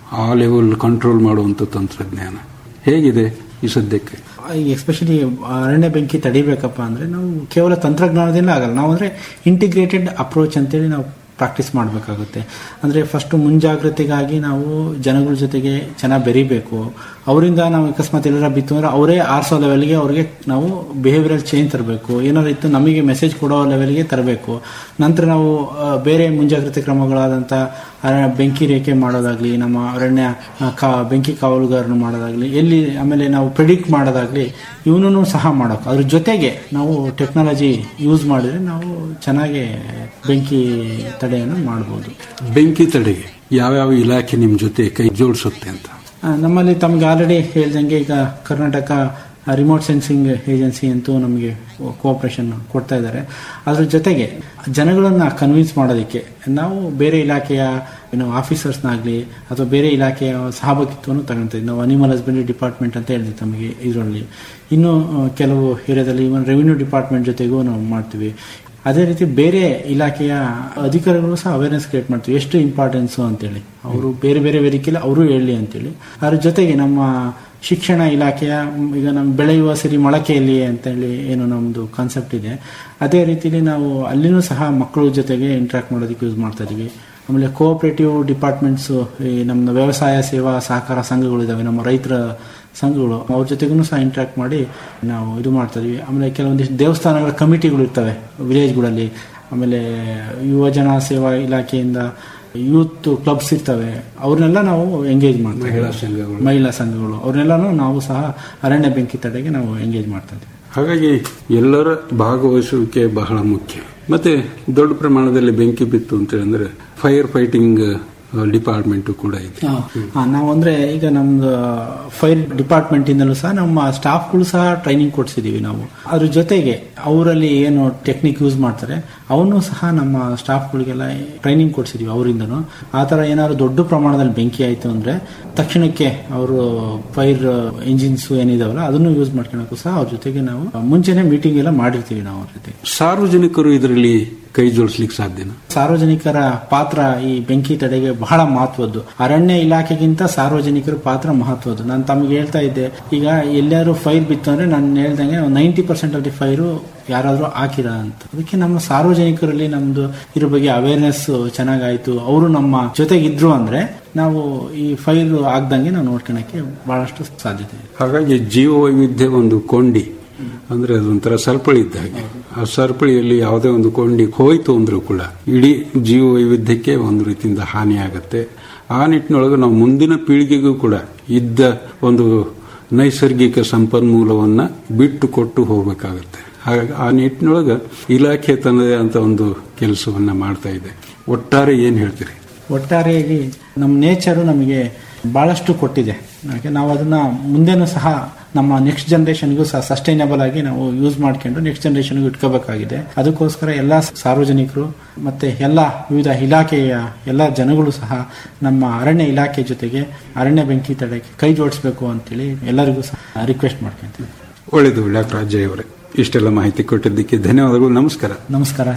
ಆ ಲೆವೆಲ್ ಕಂಟ್ರೋಲ್ ಮಾಡುವಂತ ತಂತ್ರಜ್ಞಾನ ಹೇಗಿದೆ ಈ ಸದ್ಯಕ್ಕೆ ಎಸ್ಪೆಷಲಿ ಅರಣ್ಯ ಬೆಂಕಿ ತಡಿಬೇಕಪ್ಪ ಅಂದ್ರೆ ನಾವು ಕೇವಲ ತಂತ್ರಜ್ಞಾನದಿಂದ ಆಗಲ್ಲ ನಾವು ಅಂದ್ರೆ ಇಂಟಿಗ್ರೇಟೆಡ್ ಅಪ್ರೋಚ್ ಅಂತೇಳಿ ನಾವು ಪ್ರಾಕ್ಟೀಸ್ ಮಾಡಬೇಕಾಗುತ್ತೆ ಅಂದರೆ ಫಸ್ಟ್ ಮುಂಜಾಗ್ರತೆಗಾಗಿ ನಾವು ಜನಗಳ ಜೊತೆಗೆ ಚೆನ್ನಾಗಿ ಬೆರಿಬೇಕು ಅವರಿಂದ ನಾವು ಅಕಸ್ಮಾತ್ ಎಲ್ಲರ ಬಿತ್ತು ಅಂದ್ರೆ ಅವರೇ ಆರಿಸೋ ಲೆವೆಲ್ಗೆ ಅವ್ರಿಗೆ ನಾವು ಬಿಹೇವಿಯರಲ್ ಚೇಂಜ್ ತರಬೇಕು ಏನಾದ್ರು ಇತ್ತು ನಮಗೆ ಮೆಸೇಜ್ ಕೊಡೋ ಲೆವೆಲ್ಗೆ ತರಬೇಕು ನಂತರ ನಾವು ಆ, ಬೇರೆ ಮುಂಜಾಗ್ರತೆ ಕ್ರಮಗಳಾದಂಥ ಅರಣ್ಯ ಬೆಂಕಿ ರೇಖೆ ಮಾಡೋದಾಗ್ಲಿ ನಮ್ಮ ಅರಣ್ಯ ಆ, ಕಾ ಬೆಂಕಿ ಕಾವಲುಗಾರನು ಮಾಡೋದಾಗ್ಲಿ ಎಲ್ಲಿ ಆಮೇಲೆ ನಾವು ಪ್ರಿಡಿಕ್ಟ್ ಮಾಡೋದಾಗ್ಲಿ ಇವನೂ ಸಹ ಮಾಡೋಕೆ ಅದ್ರ ಜೊತೆಗೆ ನಾವು ಟೆಕ್ನಾಲಜಿ ಯೂಸ್ ಮಾಡಿದ್ರೆ ನಾವು ಚೆನ್ನಾಗಿ ಬೆಂಕಿ ತಡೆಯನ್ನು ಮಾಡ್ಬೋದು ಬೆಂಕಿ ತಡೆಗೆ ಯಾವ್ಯಾವ ಇಲಾಖೆ ನಿಮ್ ಜೊತೆ ಕೈ ಜೋಡಿಸುತ್ತೆ ಅಂತ ಆ, ನಮ್ಮಲ್ಲಿ ತಮಗೆ ಆಲ್ರೆಡಿ ಹೇಳ್ದಂಗೆ ಈಗ ಕರ್ನಾಟಕ ರಿಮೋಟ್ ಸೆನ್ಸಿಂಗ್ ಏಜೆನ್ಸಿ ಅಂತೂ ನಮಗೆ ಕೋಆಪರೇಷನ್ ಕೊಡ್ತಾ ಇದ್ದಾರೆ ಅದ್ರ ಜೊತೆಗೆ ಜನಗಳನ್ನ ಕನ್ವಿನ್ಸ್ ಮಾಡೋದಕ್ಕೆ ನಾವು ಬೇರೆ ಇಲಾಖೆಯ ಏನು ಆಫೀಸರ್ಸ್ನಾಗಲಿ ಅಥವಾ ಬೇರೆ ಇಲಾಖೆಯ ಸಹಭಾಗಿತ್ವವನ್ನು ತಗೊಳ್ತೀವಿ ನಾವು ಅನಿಮಲ್ ಹಸ್ಬೆಂಡ್ರಿ ಡಿಪಾರ್ಟ್ಮೆಂಟ್ ಅಂತ ಹೇಳಿದ್ವಿ ತಮಗೆ ಇದರಲ್ಲಿ ಇನ್ನು ಆ, ಕೆಲವು ಏರಿಯಾದಲ್ಲಿ ಇವನ್ ರೆವಿನ್ಯೂ ಡಿಪಾರ್ಟ್ಮೆಂಟ್ ಜೊತೆಗೂ ನಾವು ಮಾಡ್ತೀವಿ ಅದೇ ರೀತಿ ಬೇರೆ ಇಲಾಖೆಯ ಅಧಿಕಾರಿಗಳು ಸಹ ಅವೇರ್ನೆಸ್ ಕ್ರಿಯೇಟ್ ಮಾಡ್ತೀವಿ ಎಷ್ಟು ಇಂಪಾರ್ಟೆನ್ಸು ಅಂತೇಳಿ ಅವರು ಬೇರೆ ಬೇರೆ ವೇದಿಕೆಯಲ್ಲಿ ಅವರು ಹೇಳಿ ಅಂತೇಳಿ ಅದ್ರ ಜೊತೆಗೆ ನಮ್ಮ ಶಿಕ್ಷಣ ಇಲಾಖೆಯ ಮ್, ಈಗ ನಮ್ಮ ಬೆಳೆಯುವ ಸಿರಿ ಮೊಳಕೆಯಲ್ಲಿ ಅಂತೇಳಿ ಏನು ನಮ್ಮದು ಕಾನ್ಸೆಪ್ಟ್ ಇದೆ ಅದೇ ರೀತಿಲಿ ನಾವು ಅಲ್ಲಿನೂ ಸಹ ಮಕ್ಕಳ ಜೊತೆಗೆ ಇಂಟ್ರಾಕ್ಟ್ ಮಾಡೋದಕ್ಕೆ ಯೂಸ್ ಮಾಡ್ತಾ ಇದೀವಿ ಆಮೇಲೆ ಕೋಆಪರೇಟಿವ್ ಡಿಪಾರ್ಟ್ಮೆಂಟ್ಸು ಈ ನಮ್ಮ ವ್ಯವಸಾಯ ಸೇವಾ ಸಹಕಾರ ಸಂಘಗಳು ಇದಾವೆ ನಮ್ಮ ರೈತರ ಸಂಘಗಳು ಅವ್ರ ಜೊತೆಗೂ ಸಹ ಇಂಟ್ರಾಕ್ಟ್ ಮಾಡಿ ನಾವು ಇದು ಮಾಡ್ತಾ ಇದೀವಿ ಆಮೇಲೆ ಕೆಲವೊಂದಿಷ್ಟು ದೇವಸ್ಥಾನಗಳ ಕಮಿಟಿಗಳು ಇರ್ತವೆ ವಿಲೇಜ್ಗಳಲ್ಲಿ ಆಮೇಲೆ ಯುವಜನ ಸೇವಾ ಇಲಾಖೆಯಿಂದ ಯೂತ್ ಕ್ಲಬ್ಸ್ ಇರ್ತವೆ ಅವ್ರನ್ನೆಲ್ಲ ನಾವು ಎಂಗೇಜ್ ಮಾಡ್ತೀವಿ ಮಹಿಳಾ ಸಂಘಗಳು. ಮಹಿಳಾ ಸಂಘಗಳು ಅವ್ರನ್ನೆಲ್ಲನೂ ನಾವು ಸಹ ಅರಣ್ಯ ಬೆಂಕಿ ತಡೆಗೆ ನಾವು ಎಂಗೇಜ್ ಮಾಡ್ತಾ ಇದ್ದೀವಿ ಹಾಗಾಗಿ ಎಲ್ಲರ ಭಾಗವಹಿಸುವಿಕೆ ಬಹಳ ಮುಖ್ಯ ಮತ್ತೆ ದೊಡ್ಡ ಪ್ರಮಾಣದಲ್ಲಿ ಬೆಂಕಿ ಬಿತ್ತು ಅಂತ ಹೇಳಿದ್ರೆ ಫೈರ್ ಫೈಟಿಂಗ್ ಡಿಪಾರ್ಟ್ಮೆಂಟ್ ಕೂಡ ಇದೆ ಹಾ, ನಾವು ಅಂದ್ರೆ ಈಗ ನಮ್ದು ಫೈರ್ ಡಿಪಾರ್ಟ್ಮೆಂಟ್ ಇಂದಲೂ ಸಹ ನಮ್ಮ ಸ್ಟಾಫ್ಗಳು ಸಹ ಟ್ರೈನಿಂಗ್ ಕೊಡ್ಸಿದೀವಿ ನಾವು ಅದ್ರ ಜೊತೆಗೆ ಅವರಲ್ಲಿ ಏನು ಟೆಕ್ನಿಕ್ ಯೂಸ್ ಮಾಡ್ತಾರೆ ಅವನು ಸಹ ನಮ್ಮ ಸ್ಟಾಫ್ಗಳಿಗೆಲ್ಲ ಟ್ರೈನಿಂಗ್ ಕೊಡ್ಸಿದೀವಿ ಅವರಿಂದನು ಆ ತರ ಏನಾದ್ರು ದೊಡ್ಡ ಪ್ರಮಾಣದಲ್ಲಿ ಬೆಂಕಿ ಆಯ್ತು ಅಂದ್ರೆ ತಕ್ಷಣಕ್ಕೆ ಅವರು ಫೈರ್ ಇಂಜಿನ್ಸ್ ಏನಿದಾವಲ್ಲ ಅದನ್ನು ಯೂಸ್ ಮಾಡ್ಕೊಳಕ್ಕೂ ಸಹ ಅವ್ರ ಜೊತೆಗೆ ನಾವು ಮುಂಚೆನೆ ಮೀಟಿಂಗ್ ಎಲ್ಲ ಮಾಡಿರ್ತೀವಿ ನಾವು ಅವ್ರ ಜೊತೆ ಸಾರ್ವಜನಿಕರು ಇದರಲ್ಲಿ ಕೈ ಜೋಡಿಸ್ಲಿಕ್ಕೆ ಸಾಧ್ಯನಾ ಸಾರ್ವಜನಿಕರ ಪಾತ್ರ ಈ ಬೆಂಕಿ ತಡೆಗೆ ಬಹಳ ಮಹತ್ವದ್ದು ಅರಣ್ಯ ಇಲಾಖೆಗಿಂತ ಸಾರ್ವಜನಿಕರ ಪಾತ್ರ ಮಹತ್ವದ್ದು ನಾನು ತಮಗೆ ಹೇಳ್ತಾ ಇದ್ದೆ ಈಗ ಎಲ್ಲಾರು ಫೈರ್ ಬಿತ್ತು ಅಂದ್ರೆ ನಾನು ಹೇಳ್ದಂಗೆ ninety percent of the fire ಯಾರಾದ್ರೂ ಹಾಕಿರ ಅಂತ ಅದಕ್ಕೆ ನಮ್ಮ ಸಾರ್ವಜನಿಕರಲ್ಲಿ ನಮ್ದು ಇದ್ರ ಬಗ್ಗೆ ಅವೇರ್ನೆಸ್ ಚೆನ್ನಾಗಾಯ್ತು ಅವರು ನಮ್ಮ ಜೊತೆಗಿದ್ರು ಅಂದ್ರೆ ನಾವು ಈ ಫೈರ್ ಆಗ್ದಂಗೆ ನಾವು ನೋಡ್ಕೊಳಕ್ಕೆ ಬಹಳಷ್ಟು ಸಾಧ್ಯತೆ ಇದೆ ಹಾಗಾಗಿ ಜೀವ ವೈವಿಧ್ಯ ಒಂದು ಕೊಂಡಿ ಅಂದ್ರೆ ಅದೊಂಥರ ಸರಪಳಿ ಇದ್ದ ಹಾಗೆ ಆ ಸರಪಳಿಯಲ್ಲಿ ಯಾವುದೇ ಒಂದು ಕೊಂಡಿ ಹೋಯ್ತು ಅಂದ್ರೂ ಕೂಡ ಇಡೀ ಜೀವ ವೈವಿಧ್ಯಕ್ಕೆ ಒಂದು ರೀತಿಯಿಂದ ಹಾನಿ ಆಗುತ್ತೆ ಆ ನಿಟ್ಟಿನೊಳಗೆ ನಾವು ಮುಂದಿನ ಪೀಳಿಗೆಗೂ ಕೂಡ ಇದ್ದ ಒಂದು ನೈಸರ್ಗಿಕ ಸಂಪನ್ಮೂಲವನ್ನ ಬಿಟ್ಟು ಕೊಟ್ಟು ಹೋಗಬೇಕಾಗತ್ತೆ ಹಾಗಾಗಿ ಆ ನಿಟ್ಟಿನೊಳಗೆ ಇಲಾಖೆ ತನ್ನದೇ ಅಂತ ಒಂದು ಕೆಲಸವನ್ನ ಮಾಡ್ತಾ ಇದೆ ಒಟ್ಟಾರೆ ಏನ್ ಹೇಳ್ತೀರಿ ಒಟ್ಟಾರೆಯಾಗಿ ನಮ್ಮ ನೇಚರು ನಮಗೆ ಬಹಳಷ್ಟು ಕೊಟ್ಟಿದೆ ಹಾಗೆ ನಾವು ಅದನ್ನ ಮುಂದೆನೂ ಸಹ ನಮ್ಮ ನೆಕ್ಸ್ಟ್ ಜನರೇಷನ್ಗೂ ಸಹ ಸಸ್ಟೈನಬಲ್ ಆಗಿ ನಾವು ಯೂಸ್ ಮಾಡ್ಕೊಂಡು ನೆಕ್ಸ್ಟ್ ಜನರೇಷನ್ಗೂ ಇಟ್ಕೋಬೇಕಾಗಿದೆ ಅದಕ್ಕೋಸ್ಕರ ಎಲ್ಲ ಸಾರ್ವಜನಿಕರು ಮತ್ತೆ ಎಲ್ಲ ವಿವಿಧ ಇಲಾಖೆಯ ಎಲ್ಲ ಜನಗಳು ಸಹ ನಮ್ಮ ಅರಣ್ಯ ಇಲಾಖೆ ಜೊತೆಗೆ ಅರಣ್ಯ ಬೆಂಕಿ ತಡೆಗೆ ಕೈ ಜೋಡಿಸ್ಬೇಕು ಅಂತೇಳಿ ಎಲ್ಲರಿಗೂ ಸಹ ರಿಕ್ವೆಸ್ಟ್ ಮಾಡ್ಕೊಂತೀವಿ ಒಳ್ಳೆಯದು ಡಾಕ್ಟರ್ ಅಜಯ್ ಅವರೇ ಇಷ್ಟೆಲ್ಲ ಮಾಹಿತಿ ಕೊಟ್ಟಿದ್ದಕ್ಕೆ ಧನ್ಯವಾದಗಳು ನಮಸ್ಕಾರ ನಮಸ್ಕಾರ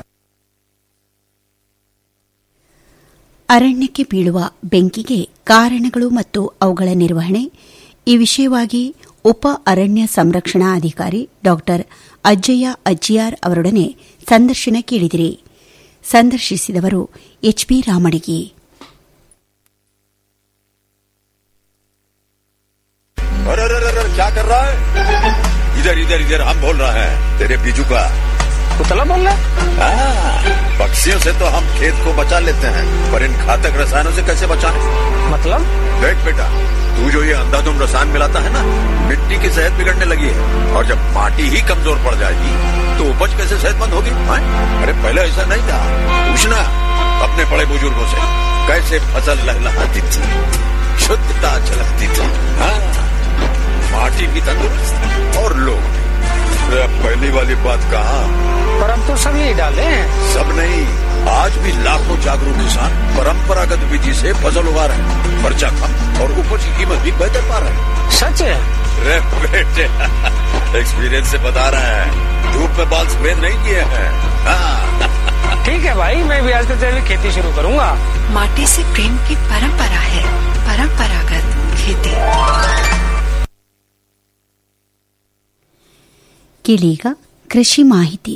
ಅರಣ್ಯಕ್ಕೆ ಬೀಳುವ ಬೆಂಕಿಗೆ ಕಾರಣಗಳು ಮತ್ತು ಅವುಗಳ ನಿರ್ವಹಣೆ ಈ ವಿಷಯವಾಗಿ ಉಪ ಅರಣ್ಯ ಸಂರಕ್ಷಣಾ ಅಧಿಕಾರಿ ಡಾ ಅಜ್ಜಯ್ಯ ಅಜ್ಜಿಯಾರ್ ಅವರೊಡನೆ ಸಂದರ್ಶನ ಕೇಳಿದಿರಿ ಸಂದರ್ಶಿಸಿದವರು ಎಚ್ಪಿ ರಾಮಣಗಿ अरे अरे अरे अरे, क्या कर रहा है इधर इधर इधर हम बोल रहे हैं तेरे बीजू का कुतला बोल रहा हाँ, पक्षियों से तो हम खेत को बचा लेते हैं पर इन घातक रसायनों से कैसे बचाएं? मतलब देख बेटा तू जो ये अंधाधुंध रसायन मिलाता है ना मिट्टी की सेहत बिगड़ने लगी है और जब माटी ही कमजोर पड़ जाएगी तो उपज कैसे सेहतमंद होगी हाँ? अरे पहले ऐसा नहीं था पूछना अपने बड़े बुजुर्गों से कैसे फसल लहलहाती थी शुद्धता झलकती थी हाँ माटी भी तंदुरुस्त और लोग भी अरे अब पहली वाली बात कहा पर हम तो सब यही डाले हैं सब नहीं आज भी लाखों जागरूक किसान परंपरागत विधि से फसल उगा रहे हैं खर्चा कम और उपज की कीमत भी बेहतर पा रहे हैं सच है रे बेटे एक्सपीरियंस से बता रहे हैं धूप में बाल सफेद नहीं किए हैं हाँ ठीक है भाई मैं भी आज से जैविक खेती शुरू करूंगा माटी से प्रेम की परंपरा है परंपरागत खेती ಕೇಳೀಗ ಕೃಷಿ ಮಾಹಿತಿ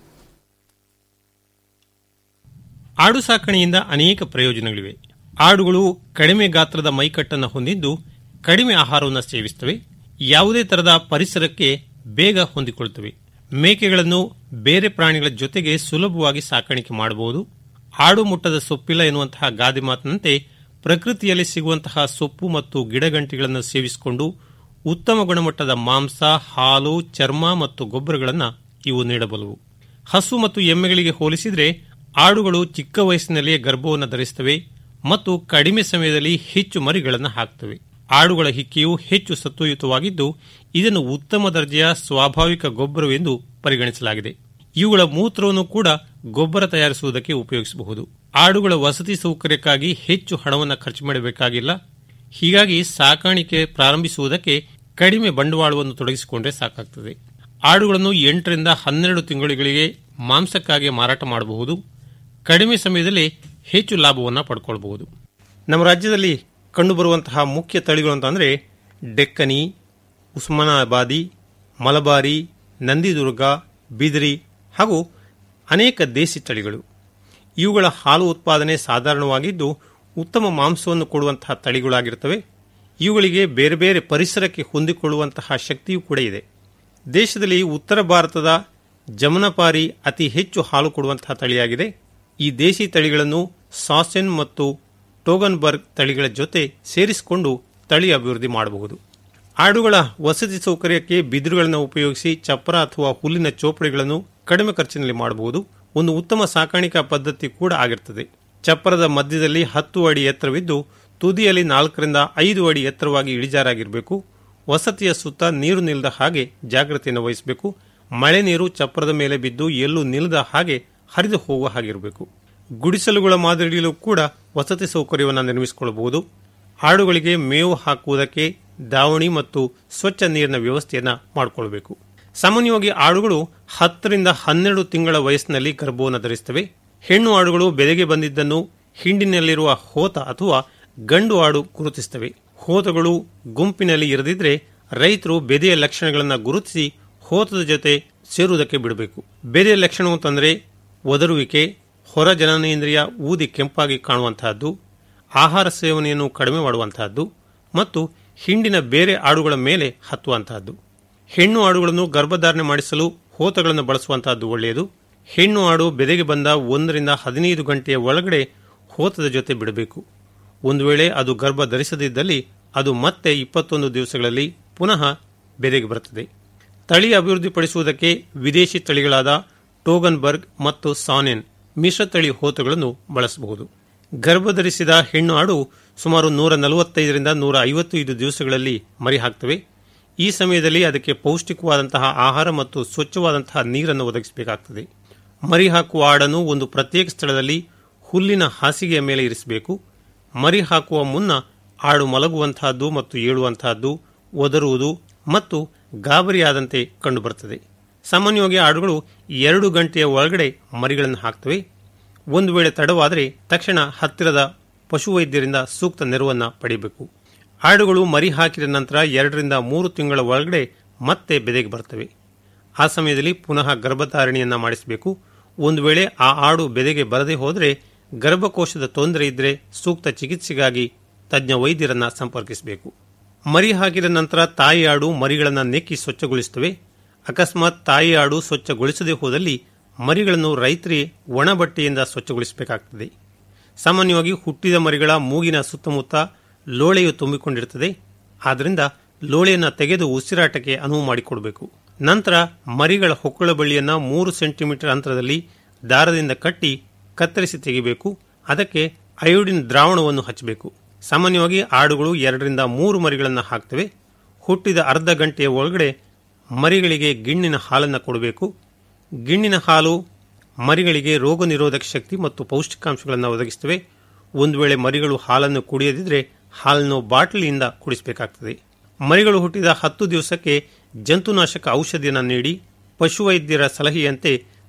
ಆಡು ಸಾಕಣೆಯಿಂದ ಅನೇಕ ಪ್ರಯೋಜನಗಳಿವೆ ಆಡುಗಳು ಕಡಿಮೆ ಗಾತ್ರದ ಮೈಕಟ್ಟನ್ನು ಹೊಂದಿದ್ದು ಕಡಿಮೆ ಆಹಾರವನ್ನು ಸೇವಿಸುತ್ತವೆ ಯಾವುದೇ ತರಹದ ಪರಿಸರಕ್ಕೆ ಬೇಗ ಹೊಂದಿಕೊಳ್ಳುತ್ತವೆ ಮೇಕೆಗಳನ್ನು ಬೇರೆ ಪ್ರಾಣಿಗಳ ಜೊತೆಗೆ ಸುಲಭವಾಗಿ ಸಾಕಾಣಿಕೆ ಮಾಡಬಹುದು ಆಡು ಮುಟ್ಟದ ಸೊಪ್ಪಿಲ್ಲ ಎನ್ನುವಂತಹ ಗಾದೆ ಮಾತಿನಂತೆ ಪ್ರಕೃತಿಯಲ್ಲಿ ಸಿಗುವಂತಹ ಸೊಪ್ಪು ಮತ್ತು ಗಿಡಗಂಟಿಗಳನ್ನು ಸೇವಿಸಿಕೊಂಡು ಉತ್ತಮ ಗುಣಮಟ್ಟದ ಮಾಂಸ ಹಾಲು ಚರ್ಮ ಮತ್ತು ಗೊಬ್ಬರಗಳನ್ನು ಇವು ನೀಡಬಲ್ಲವು ಹಸು ಮತ್ತು ಎಮ್ಮೆಗಳಿಗೆ ಹೋಲಿಸಿದರೆ ಆಡುಗಳು ಚಿಕ್ಕ ವಯಸ್ಸಿನಲ್ಲಿಯೇ ಗರ್ಭವನ್ನು ಧರಿಸುತ್ತವೆ ಮತ್ತು ಕಡಿಮೆ ಸಮಯದಲ್ಲಿ ಹೆಚ್ಚು ಮರಿಗಳನ್ನು ಹಾಕ್ತವೆ ಆಡುಗಳ ಹಿಕ್ಕೆಯು ಹೆಚ್ಚು ಸತ್ವಯುತವಾಗಿದ್ದು ಇದನ್ನು ಉತ್ತಮ ದರ್ಜೆಯ ಸ್ವಾಭಾವಿಕ ಗೊಬ್ಬರವೆಂದು ಪರಿಗಣಿಸಲಾಗಿದೆ ಇವುಗಳ ಮೂತ್ರವನ್ನು ಕೂಡ ಗೊಬ್ಬರ ತಯಾರಿಸುವುದಕ್ಕೆ ಉಪಯೋಗಿಸಬಹುದು ಆಡುಗಳ ವಸತಿ ಸೌಕರ್ಯಕ್ಕಾಗಿ ಹೆಚ್ಚು ಹಣವನ್ನು ಖರ್ಚು ಮಾಡಬೇಕಾಗಿಲ್ಲ ಹೀಗಾಗಿ ಸಾಕಾಣಿಕೆ ಪ್ರಾರಂಭಿಸುವುದಕ್ಕೆ ಕಡಿಮೆ ಬಂಡವಾಳವನ್ನು ತೊಡಗಿಸಿಕೊಂಡ್ರೆ ಸಾಕಾಗ್ತದೆ ಆಡುಗಳನ್ನು ಎಂಟರಿಂದ ಹನ್ನೆರಡು ತಿಂಗಳುಗಳಿಗೆ ಮಾಂಸಕ್ಕಾಗಿ ಮಾರಾಟ ಮಾಡಬಹುದು ಕಡಿಮೆ ಸಮಯದಲ್ಲಿ ಹೆಚ್ಚು ಲಾಭವನ್ನು ಪಡ್ಕೊಳ್ಬಹುದು ನಮ್ಮ ರಾಜ್ಯದಲ್ಲಿ ಕಂಡುಬರುವಂತಹ ಮುಖ್ಯ ತಳಿಗಳು ಅಂತಂದರೆ ಡೆಕ್ಕನಿ ಉಸ್ಮಾನಾಬಾದಿ ಮಲಬಾರಿ ನಂದಿದುರ್ಗ ಬಿದಿರಿ ಹಾಗೂ ಅನೇಕ ದೇಸಿ ತಳಿಗಳು ಇವುಗಳ ಹಾಲು ಉತ್ಪಾದನೆ ಸಾಧಾರಣವಾಗಿದ್ದು ಉತ್ತಮ ಮಾಂಸವನ್ನು ಕೊಡುವಂತಹ ತಳಿಗಳಾಗಿರ್ತವೆ ಇವುಗಳಿಗೆ ಬೇರೆ ಬೇರೆ ಪರಿಸರಕ್ಕೆ ಹೊಂದಿಕೊಳ್ಳುವಂತಹ ಶಕ್ತಿಯೂ ಕೂಡ ಇದೆ ದೇಶದಲ್ಲಿ ಉತ್ತರ ಭಾರತದ ಜಮುನಪಾರಿ ಅತಿ ಹೆಚ್ಚು ಹಾಲು ಕೊಡುವಂತಹ ತಳಿಯಾಗಿದೆ ಈ ದೇಸಿ ತಳಿಗಳನ್ನು ಸಾಸೆನ್ ಮತ್ತು ಟೋಗನ್ಬರ್ಗ್ ತಳಿಗಳ ಜೊತೆ ಸೇರಿಸಿಕೊಂಡು ತಳಿ ಅಭಿವೃದ್ಧಿ ಮಾಡಬಹುದು ಆಡುಗಳ ವಸತಿ ಸೌಕರ್ಯಕ್ಕೆ ಬಿದಿರುಗಳನ್ನು ಉಪಯೋಗಿಸಿ ಚಪ್ಪರ ಅಥವಾ ಹುಲ್ಲಿನ ಚೋಪಡಿಗಳನ್ನು ಕಡಿಮೆ ಖರ್ಚಿನಲ್ಲಿ ಮಾಡಬಹುದು ಒಂದು ಉತ್ತಮ ಸಾಕಾಣಿಕಾ ಪದ್ಧತಿ ಕೂಡ ಆಗಿರ್ತದೆ ಚಪ್ಪರದ ಮಧ್ಯದಲ್ಲಿ ಹತ್ತು ಅಡಿ ಎತ್ತರವಿದ್ದು ತುದಿಯಲ್ಲಿ ನಾಲ್ಕರಿಂದ ಐದು ಅಡಿ ಎತ್ತರವಾಗಿ ಇಳಿಜಾರಾಗಿರಬೇಕು ವಸತಿಯ ಸುತ್ತ ನೀರು ನಿಲ್ಲದ ಹಾಗೆ ಜಾಗ್ರತೆಯನ್ನು ವಹಿಸಬೇಕು ಮಳೆ ನೀರು ಚಪ್ಪರದ ಮೇಲೆ ಬಿದ್ದು ಎಲ್ಲೂ ನಿಲ್ಲದ ಹಾಗೆ ಹರಿದು ಹೋಗುವ ಹಾಗಿರಬೇಕು ಗುಡಿಸಲುಗಳ ಮಾದರಿಯಲ್ಲೂ ಕೂಡ ವಸತಿ ಸೌಕರ್ಯವನ್ನು ನಿರ್ಮಿಸಿಕೊಳ್ಳಬಹುದು ಆಡುಗಳಿಗೆ ಮೇವು ಹಾಕುವುದಕ್ಕೆ ದಾವಣಿ ಮತ್ತು ಸ್ವಚ್ಛ ನೀರಿನ ವ್ಯವಸ್ಥೆಯನ್ನು ಮಾಡಿಕೊಳ್ಳಬೇಕು ಸಾಮಾನ್ಯವಾಗಿ ಆಡುಗಳು ಹತ್ತರಿಂದ ಹನ್ನೆರಡು ತಿಂಗಳ ವಯಸ್ಸಿನಲ್ಲಿ ಗರ್ಭವನ್ನು ಧರಿಸುತ್ತವೆ ಹೆಣ್ಣು ಆಡುಗಳು ಬೆಲೆಗೆ ಬಂದಿದ್ದನ್ನು ಹಿಂಡಿನಲ್ಲಿರುವ ಹೋತ ಅಥವಾ ಗಂಡು ಆಡು ಗುರುತಿಸುತ್ತವೆ ಹೋತಗಳು ಗುಂಪಿನಲ್ಲಿ ಇರದಿದ್ರೆ ರೈತರು ಬೆದೆಯ ಲಕ್ಷಣಗಳನ್ನು ಗುರುತಿಸಿ ಹೋತದ ಜೊತೆ ಸೇರುವುದಕ್ಕೆ ಬಿಡಬೇಕು ಬೆದೆಯ ಲಕ್ಷಣ ಅಂತಂದರೆ ಒದರುವಿಕೆ ಹೊರ ಜನನೇಂದ್ರಿಯ ಊದಿ ಕೆಂಪಾಗಿ ಕಾಣುವಂತಹದ್ದು ಆಹಾರ ಸೇವನೆಯನ್ನು ಕಡಿಮೆ ಮಾಡುವಂತಹದ್ದು ಮತ್ತು ಹಿಂಡಿನ ಬೇರೆ ಆಡುಗಳ ಮೇಲೆ ಹತ್ತುವಂತಹದ್ದು ಹೆಣ್ಣು ಆಡುಗಳನ್ನು ಗರ್ಭಧಾರಣೆ ಮಾಡಿಸಲು ಹೋತಗಳನ್ನು ಬಳಸುವಂತಹದ್ದು ಒಳ್ಳೆಯದು ಹೆಣ್ಣು ಆಡು ಬೆದೆಗೆ ಬಂದ ಒಂದರಿಂದ ಹದಿನೈದು ಗಂಟೆಯ ಒಳಗಡೆ ಹೋತದ ಜೊತೆ ಬಿಡಬೇಕು ಒಂದು ವೇಳೆ ಅದು ಗರ್ಭ ಧರಿಸದಿದ್ದಲ್ಲಿ ಅದು ಮತ್ತೆ ಇಪ್ಪತ್ತೊಂದು ದಿವಸಗಳಲ್ಲಿ ಪುನಃ ಬೆದೆಗೆ ಬರುತ್ತದೆ ತಳಿ ಅಭಿವೃದ್ಧಿಪಡಿಸುವುದಕ್ಕೆ ವಿದೇಶಿ ತಳಿಗಳಾದ ಟೋಗನ್ಬರ್ಗ್ ಮತ್ತು ಸಾನೆನ್ ಮಿಶ್ರತಳಿ ಹೋತಗಳನ್ನು ಬಳಸಬಹುದು ಗರ್ಭಧರಿಸಿದ ಹೆಣ್ಣು ಆಡು ಸುಮಾರು ನೂರ ನಲವತ್ತೈದರಿಂದ ನೂರ ಐವತ್ತೈದು ದಿವಸಗಳಲ್ಲಿ ಮರಿ ಹಾಕ್ತವೆ ಈ ಸಮಯದಲ್ಲಿ ಅದಕ್ಕೆ ಪೌಷ್ಟಿಕವಾದಂತಹ ಆಹಾರ ಮತ್ತು ಸ್ವಚ್ಛವಾದಂತಹ ನೀರನ್ನು ಒದಗಿಸಬೇಕಾಗ್ತದೆ ಮರಿ ಹಾಕುವ ಆಡನ್ನು ಒಂದು ಪ್ರತ್ಯೇಕ ಸ್ಥಳದಲ್ಲಿ ಹುಲ್ಲಿನ ಹಾಸಿಗೆಯ ಮೇಲೆ ಇರಿಸಬೇಕು ಮರಿ ಹಾಕುವ ಮುನ್ನ ಆಡು ಮಲಗುವಂತಹದ್ದು ಮತ್ತು ಏಳುವಂತಹದ್ದು ಒದರುವುದು ಮತ್ತು ಗಾಬರಿಯಾದಂತೆ ಕಂಡುಬರುತ್ತದೆ ಸಾಮಾನ್ಯವಾಗಿ ಆಡುಗಳು ಎರಡು ಗಂಟೆಯ ಒಳಗಡೆ ಮರಿಗಳನ್ನು ಹಾಕ್ತವೆ ಒಂದು ವೇಳೆ ತಡವಾದರೆ ತಕ್ಷಣ ಹತ್ತಿರದ ಪಶುವೈದ್ಯರಿಂದ ಸೂಕ್ತ ನೆರವನ್ನು ಪಡೆಯಬೇಕು ಆಡುಗಳು ಮರಿ ಹಾಕಿದ ನಂತರ ಎರಡರಿಂದ ಮೂರು ತಿಂಗಳ ಒಳಗಡೆ ಮತ್ತೆ ಬೆದೆಗೆ ಬರ್ತವೆ ಆ ಸಮಯದಲ್ಲಿ ಪುನಃ ಗರ್ಭಧಾರಣೆಯನ್ನ ಮಾಡಿಸಬೇಕು ಒಂದು ವೇಳೆ ಆ ಆಡು ಬೆದೆಗೆ ಬರದೇ ಹೋದರೆ ಗರ್ಭಕೋಶದ ತೊಂದರೆ ಇದ್ದರೆ ಸೂಕ್ತ ಚಿಕಿತ್ಸೆಗಾಗಿ ತಜ್ಞ ವೈದ್ಯರನ್ನ ಸಂಪರ್ಕಿಸಬೇಕು ಮರಿ ಹಾಕಿದ ನಂತರ ತಾಯಿ ಆಡು ಮರಿಗಳನ್ನು ನೆಕ್ಕಿ ಸ್ವಚ್ಛಗೊಳಿಸುತ್ತವೆ ಅಕಸ್ಮಾತ್ ತಾಯಿ ಆಡು ಸ್ವಚ್ಛಗೊಳಿಸದೇ ಹೋದಲ್ಲಿ ಮರಿಗಳನ್ನು ರೈತರೇ ಒಣ ಬಟ್ಟೆಯಿಂದ ಸ್ವಚ್ಛಗೊಳಿಸಬೇಕಾಗ್ತದೆ ಸಾಮಾನ್ಯವಾಗಿ ಹುಟ್ಟಿದ ಮರಿಗಳ ಮೂಗಿನ ಸುತ್ತಮುತ್ತ ಲೋಳೆಯು ತುಂಬಿಕೊಂಡಿರುತ್ತದೆ ಆದ್ದರಿಂದ ಲೋಳೆಯನ್ನು ತೆಗೆದು ಉಸಿರಾಟಕ್ಕೆ ಅನುವು ಮಾಡಿಕೊಡಬೇಕು ನಂತರ ಮರಿಗಳ ಹೊಕ್ಕಳ ಬಳ್ಳಿಯನ್ನು ಮೂರು ಸೆಂಟಿಮೀಟರ್ ಅಂತರದಲ್ಲಿ ದಾರದಿಂದ ಕಟ್ಟಿ ಕತ್ತರಿಸಿ ತೆಗೆಯಬೇಕು ಅದಕ್ಕೆ ಅಯೋಡಿನ್ ದ್ರಾವಣವನ್ನು ಹಚ್ಚಬೇಕು ಸಾಮಾನ್ಯವಾಗಿ ಆಡುಗಳು ಎರಡರಿಂದ ಮೂರು ಮರಿಗಳನ್ನು ಹಾಕ್ತವೆ ಹುಟ್ಟಿದ ಅರ್ಧ ಗಂಟೆಯ ಒಳಗಡೆ ಮರಿಗಳಿಗೆ ಗಿಣ್ಣಿನ ಹಾಲನ್ನು ಕೊಡಬೇಕು ಗಿಣ್ಣಿನ ಹಾಲು ಮರಿಗಳಿಗೆ ರೋಗ ನಿರೋಧಕ ಶಕ್ತಿ ಮತ್ತು ಪೌಷ್ಟಿಕಾಂಶಗಳನ್ನು ಒದಗಿಸುತ್ತವೆ ಒಂದು ವೇಳೆ ಮರಿಗಳು ಹಾಲನ್ನು ಕುಡಿಯದಿದ್ರೆ ಹಾಲನ್ನು ಬಾಟಲಿಯಿಂದ ಕುಡಿಸಬೇಕಾಗ್ತದೆ ಮರಿಗಳು ಹುಟ್ಟಿದ ಹತ್ತು ದಿವಸಕ್ಕೆ ಜಂತುನಾಶಕ ಔಷಧಿಯನ್ನು ನೀಡಿ ಪಶುವೈದ್ಯರ ಸಲಹೆಯಂತೆ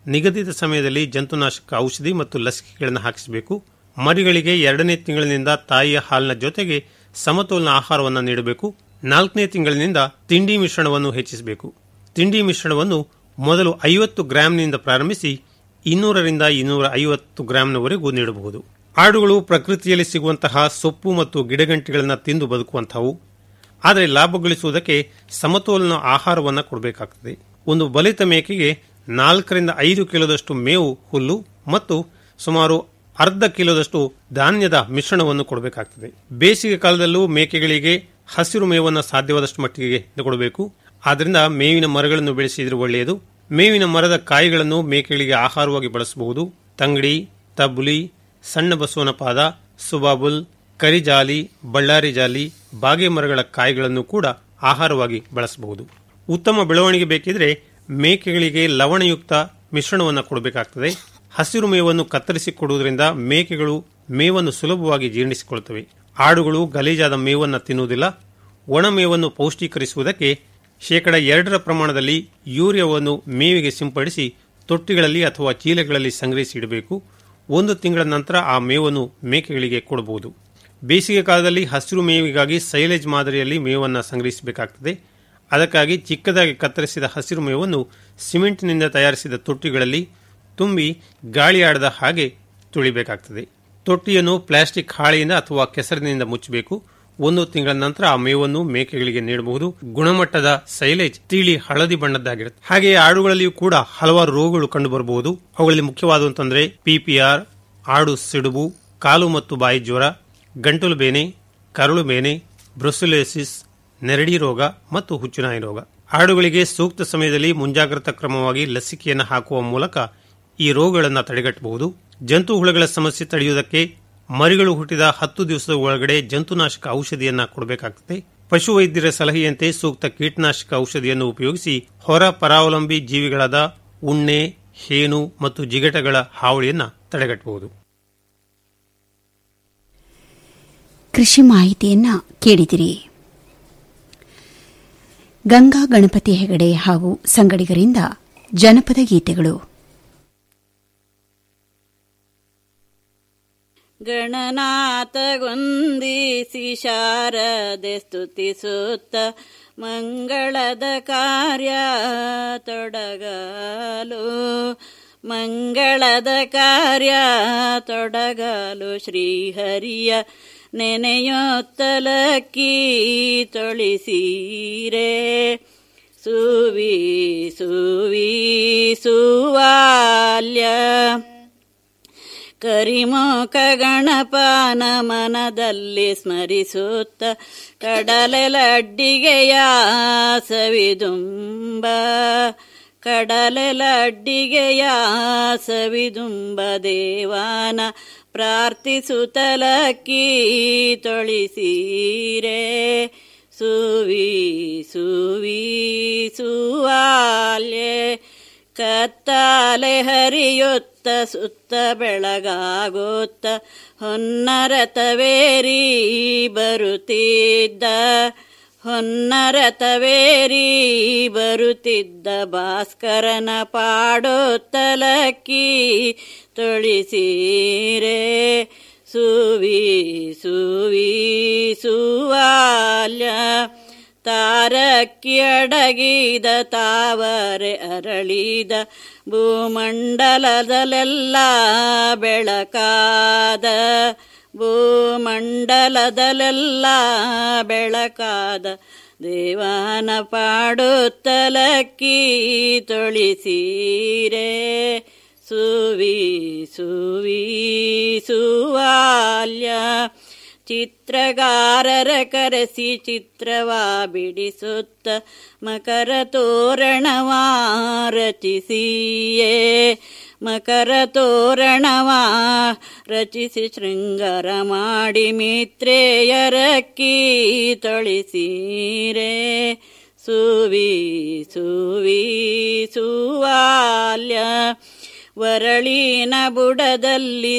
ನಿಗದಿತ ಸಮಯದಲ್ಲಿ ಜಂತುನಾಶಕ ಔಷಧಿ ಮತ್ತು ಲಸಿಕೆಗಳನ್ನು ಹಾಕಿಸಬೇಕು ಮರಿಗಳಿಗೆ ಎರಡನೇ ತಿಂಗಳಿನಿಂದ ತಾಯಿಯ ಹಾಲಿನ ಜೊತೆಗೆ ಸಮತೋಲನ ಆಹಾರವನ್ನು ನೀಡಬೇಕು ನಾಲ್ಕನೇ ತಿಂಗಳಿನಿಂದ ತಿಂಡಿ ಮಿಶ್ರಣವನ್ನು ಹೆಚ್ಚಿಸಬೇಕು ತಿಂಡಿ ಮಿಶ್ರಣವನ್ನು ಮೊದಲು ಐವತ್ತು ಗ್ರಾಂನಿಂದ ಪ್ರಾರಂಭಿಸಿ ಇನ್ನೂರರಿಂದ ಇನ್ನೂರ ಐವತ್ತು ಗ್ರಾಂನವರೆಗೂ ನೀಡಬಹುದು ಆಡುಗಳು ಪ್ರಕೃತಿಯಲ್ಲಿ ಸಿಗುವಂತಹ ಸೊಪ್ಪು ಮತ್ತು ಗಿಡಗಂಟಿಗಳನ್ನು ತಿಂದು ಬದುಕುವಂತಹವು ಆದರೆ ಲಾಭ ಗಳಿಸುವುದಕ್ಕೆ ಸಮತೋಲನ ಆಹಾರವನ್ನು ಕೊಡಬೇಕಾಗುತ್ತದೆ ಒಂದು ಬಲಿತ ಮೇಕೆಗೆ ನಾಲ್ಕರಿಂದ ಐದು ಕಿಲೋದಷ್ಟು ಮೇವು ಹುಲ್ಲು ಮತ್ತು ಸುಮಾರು ಅರ್ಧ ಕಿಲೋದಷ್ಟು ಧಾನ್ಯದ ಮಿಶ್ರಣವನ್ನು ಕೊಡಬೇಕಾಗ್ತದೆ ಬೇಸಿಗೆ ಕಾಲದಲ್ಲೂ ಮೇಕೆಗಳಿಗೆ ಹಸಿರು ಮೇವನ್ನು ಸಾಧ್ಯವಾದಷ್ಟು ಮಟ್ಟಿಗೆ ಕೊಡಬೇಕು ಆದ್ದರಿಂದ ಮೇವಿನ ಮರಗಳನ್ನು ಬೆಳೆಸಿದ್ರೆ ಒಳ್ಳೆಯದು ಮೇವಿನ ಮರದ ಕಾಯಿಗಳನ್ನು ಮೇಕೆಗಳಿಗೆ ಆಹಾರವಾಗಿ ಬಳಸಬಹುದು ತಂಗಡಿ ತಬ್ಬುಲಿ ಸಣ್ಣ ಬಸವನ ಪಾದ ಸುಬಾಬುಲ್ ಕರಿಜಾಲಿ ಬಳ್ಳಾರಿ ಜಾಲಿ ಬಾಗೆ ಮರಗಳ ಕಾಯಿಗಳನ್ನು ಕೂಡ ಆಹಾರವಾಗಿ ಬಳಸಬಹುದು ಉತ್ತಮ ಬೆಳವಣಿಗೆ ಬೇಕಿದ್ರೆ ಮೇಕೆಗಳಿಗೆ ಲವಣಯುಕ್ತ ಮಿಶ್ರಣವನ್ನು ಕೊಡಬೇಕಾಗ್ತದೆ ಹಸಿರು ಮೇವನ್ನು ಕತ್ತರಿಸಿ ಕೊಡುವುದರಿಂದ ಮೇಕೆಗಳು ಮೇವನ್ನು ಸುಲಭವಾಗಿ ಜೀರ್ಣಿಸಿಕೊಳ್ಳುತ್ತವೆ ಆಡುಗಳು ಗಲೀಜಾದ ಮೇವನ್ನು ತಿನ್ನುವುದಿಲ್ಲ ಒಣ ಮೇವನ್ನು ಪೌಷ್ಟೀಕರಿಸುವುದಕ್ಕೆ ಶೇಕಡ ಎರಡರ ಪ್ರಮಾಣದಲ್ಲಿ ಯೂರಿಯಾವನ್ನು ಮೇವಿಗೆ ಸಿಂಪಡಿಸಿ ತೊಟ್ಟಿಗಳಲ್ಲಿ ಅಥವಾ ಚೀಲಗಳಲ್ಲಿ ಸಂಗ್ರಹಿಸಿ ಇಡಬೇಕು ಒಂದು ತಿಂಗಳ ನಂತರ ಆ ಮೇವನ್ನು ಮೇಕೆಗಳಿಗೆ ಕೊಡಬಹುದು ಬೇಸಿಗೆ ಕಾಲದಲ್ಲಿ ಹಸಿರು ಮೇವಿಗಾಗಿ ಸೈಲೇಜ್ ಮಾದರಿಯಲ್ಲಿ ಮೇವನ್ನು ಸಂಗ್ರಹಿಸಬೇಕಾಗ್ತದೆ ಅದಕ್ಕಾಗಿ ಚಿಕ್ಕದಾಗಿ ಕತ್ತರಿಸಿದ ಹಸಿರು ಮೇವನ್ನು ಸಿಮೆಂಟ್ನಿಂದ ತಯಾರಿಸಿದ ತೊಟ್ಟಿಗಳಲ್ಲಿ ತುಂಬಿ ಗಾಳಿಯಾಡದ ಹಾಗೆ ತುಳಿಬೇಕಾಗ್ತದೆ ತೊಟ್ಟಿಯನ್ನು ಪ್ಲಾಸ್ಟಿಕ್ ಹಾಳೆಯಿಂದ ಅಥವಾ ಕೆಸರಿನಿಂದ ಮುಚ್ಚಬೇಕು ಒಂದು ತಿಂಗಳ ನಂತರ ಆ ಮೇವನ್ನು ಮೇಕೆಗಳಿಗೆ ನೀಡಬಹುದು ಗುಣಮಟ್ಟದ ಸೈಲೇಜ್ ತಿಳಿ ಹಳದಿ ಬಣ್ಣದ್ದಾಗಿರುತ್ತೆ ಹಾಗೆಯೇ ಆಡುಗಳಲ್ಲಿಯೂ ಕೂಡ ಹಲವಾರು ರೋಗಗಳು ಕಂಡುಬರಬಹುದು ಅವುಗಳಲ್ಲಿ ಮುಖ್ಯವಾದಂತಂದ್ರೆ ಪಿಪಿಆರ್ ಆಡು ಸಿಡುಬು ಕಾಲು ಮತ್ತು ಬಾಯಿ ಜ್ವರ ಗಂಟಲು ಬೇನೆ ಕರಳು ಬೇನೆ ಬ್ರೊಸುಲೇಸಿಸ್ ನೆರಡಿ ರೋಗ ಮತ್ತು ಹುಚ್ಚುನಾಯಿ ರೋಗ ಆಡುಗಳಿಗೆ ಸೂಕ್ತ ಸಮಯದಲ್ಲಿ ಮುಂಜಾಗ್ರತಾ ಕ್ರಮವಾಗಿ ಲಸಿಕೆಯನ್ನು ಹಾಕುವ ಮೂಲಕ ಈ ರೋಗಗಳನ್ನು ತಡೆಗಟ್ಟಬಹುದು ಜಂತು ಹುಳಗಳ ಸಮಸ್ಯೆ ತಡೆಯುವುದಕ್ಕೆ ಮರಿಗಳು ಹುಟ್ಟಿದ ಹತ್ತು ದಿವಸದ ಒಳಗಡೆ ಜಂತುನಾಶಕ ಔಷಧಿಯನ್ನ ಕೊಡಬೇಕಾಗುತ್ತದೆ ಪಶುವೈದ್ಯರ ಸಲಹೆಯಂತೆ ಸೂಕ್ತ ಕೀಟನಾಶಕ ಔಷಧಿಯನ್ನು ಉಪಯೋಗಿಸಿ ಹೊರ ಪರಾವಲಂಬಿ ಜೀವಿಗಳಾದ ಉಣ್ಣೆ ಹೇನು ಮತ್ತು ಜಿಗಟಗಳ ಹಾವಳಿಯನ್ನ ತಡೆಗಟ್ಟಬಹುದು ಕೃಷಿ ಮಾಹಿತಿಯನ್ನ ಕೇಳಿದಿರಿ ಗಂಗಾ ಗಣಪತಿ ಹೆಗಡೆ ಹಾಗೂ ಸಂಗಡಿಗರಿಂದ ಜನಪದ ಗೀತೆಗಳು ಗಣನಾಥಗೊಂದಿಸಿ ಶಾರದೆ ಸ್ತುತಿಸುತ್ತ ಮಂಗಳದ ಕಾರ್ಯ ತೊಡಗಲು ಮಂಗಳದ ಕಾರ್ಯ ತೊಡಗಲು ಶ್ರೀಹರಿಯ ನೆನೆಯೊತ್ತಲಕ್ಕಿ ತೊಳಿಸೀರೆ ಸುವಿ ಸುವಿ ಸುವಾಲ್ಯ ಕರಿಮುಖ ಗಣಪನ ಮನದಲ್ಲಿ ಸ್ಮರಿಸುತ್ತ ಕಡಲೆಲಡ್ಡಿಗೆಯ ಸವಿದುಂಬ ಕಡಲೆಲಡ್ಡಿಗೆಯ ಸವಿದುಂಬ ದೇವಾನ ಪ್ರಾರ್ಥಿಸುತ್ತಲಕ್ಕಿ ತೊಳಿಸೀರೆ ಸುವಿ ಸುವಿ ಸುವಾಲ್ಯೆ ಕತ್ತಾಲೆ ಹರಿಯುತ್ತ ಸುತ್ತ ಬೆಳಗಾಗುತ್ತ ಹೊನ್ನರತವೇರಿ ಬರುತ್ತಿದ್ದ ಹೊನ್ನರತವೇರಿ ಬರುತ್ತಿದ್ದ ಭಾಸ್ಕರನ ಪಾಡೋತ್ತಲಕ್ಕಿ ತೊಳಿಸೀರೆ ಸುವಿ ಸುವಿ ಸುವಾಲ್ಯ ತಾರಕ್ಕಿ ಅಡಗಿದ ತಾವರೆ ಅರಳಿದ ಭೂಮಂಡಲದಲ್ಲೆಲ್ಲ ಬೆಳಕಾದ ಭೂಮಂಡಲದಲ್ಲೆಲ್ಲ ಬೆಳಕಾದ ದೇವನ ಪಾಡುತ್ತಲಕ್ಕಿ ತೊಳಿಸೀರೆ ಸುವಿ ಸುವಿ ಸುವಾಲ್ಯ ಚಿತ್ರಗಾರರ ಕರೆಸಿ ಚಿತ್ರವ ಬಿಡಿಸುತ್ತ ಮಕರ ತೋರಣವ ರಚಿಸಿಯೇ ಮಕರ ತೋರಣವ ರಚಿಸಿ ಶೃಂಗಾರ ಮಾಡಿ ಮಿತ್ರೇಯರಕ್ಕಿ ತೊಳಿಸೀರೆ ಸುವಿ ಸುವಿ ಸುವಾಲ್ಯ ವರಳಿನ ಬುಡದಲ್ಲಿ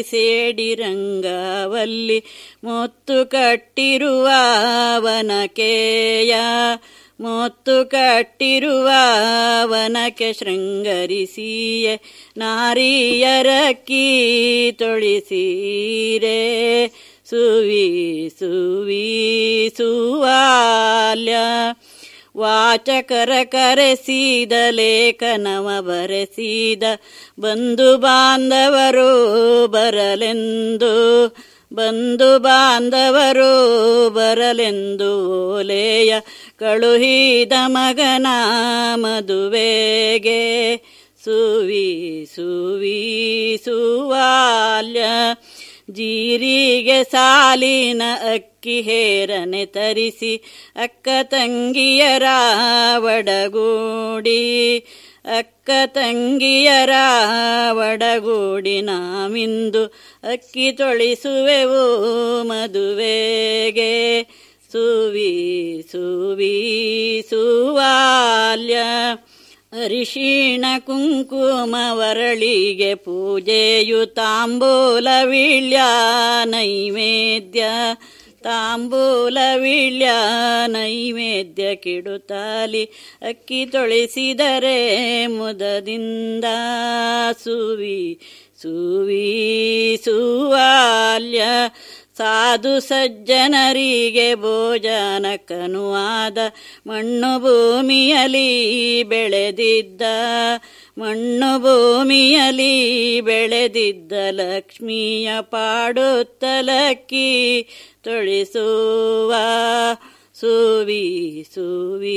ಸೇಡಿರಂಗವಲ್ಲಿ ಮುತ್ತು ಕಟ್ಟಿರುವ ವನಕೆಯ ಮೊತ್ತು ಕಟ್ಟಿರುವ ವನಕ್ಕೆ ಶೃಂಗರಿಸಿಯೇ ನಾರಿಯರಕ್ಕಿ ತೊಳಿಸೀರೆ ಸುವಿ ಸುವಿ ಸುವಾಲ್ಯ ವಾಚಕರ ಕರೆಸಿದ ಲೇಖನವ ಬರೆಸಿದ ಬಂಧು ಬಾಂಧವರು ಬರಲೆಂದು ಬಂಧು ಬಾಂಧವರು ಬರಲೆಂದು ಓಲೆಯ ಕಳುಹಿದ ಮಗನ ಮದುವೆಗೆ ಸುವಿ ಸುವಿ ಸುವಾಲ್ಯ ಜೀರಿಗೆ ಸಾಲಿನ ಅಕ್ಕಿ ಹೇರನೆ ತರಿಸಿ ಅಕ್ಕ ತಂಗಿಯರ ಒಡಗೂಡಿ ಅಕ್ಕ ತಂಗಿಯರ ಒಡಗೂಡಿ ನಾಮಿಂದು ಅಕ್ಕಿ ತೊಳಿಸುವೆವು ಮದುವೆಗೆ ಸುವಿ ಸುವಿ ಸುವಾಲ್ಯ ಅರಿಶಿಣ ಕುಂಕುಮ ವರಳಿಗೆ ಪೂಜೆಯು ತಾಂಬೂಲ ವೀಳ್ಯ ನೈವೇದ್ಯ ತಾಂಬೂಲ ವೀಳ್ಯ ನೈವೇದ್ಯ ಕಿಡುತ್ತಾಲಿ ಅಕ್ಕಿ ತೊಳಿಸಿದರೆ ಮುದದಿಂದ ಸುವಿ ಸುವಿ ಸುವಾಲ್ಯ ಸಾಧು ಸಜ್ಜನರಿಗೆ ಭೋಜನಕ್ಕನುವಾದ ಮಣ್ಣು ಭೂಮಿಯಲಿ ಬೆಳೆದಿದ್ದ ಮಣ್ಣು ಭೂಮಿಯಲಿ ಬೆಳೆದಿದ್ದ ಲಕ್ಷ್ಮಿಯ ಪಾಡುತ್ತಲಕ್ಕಿ ತೊಳಿಸುವ ಸುವಿ ಸುವಿ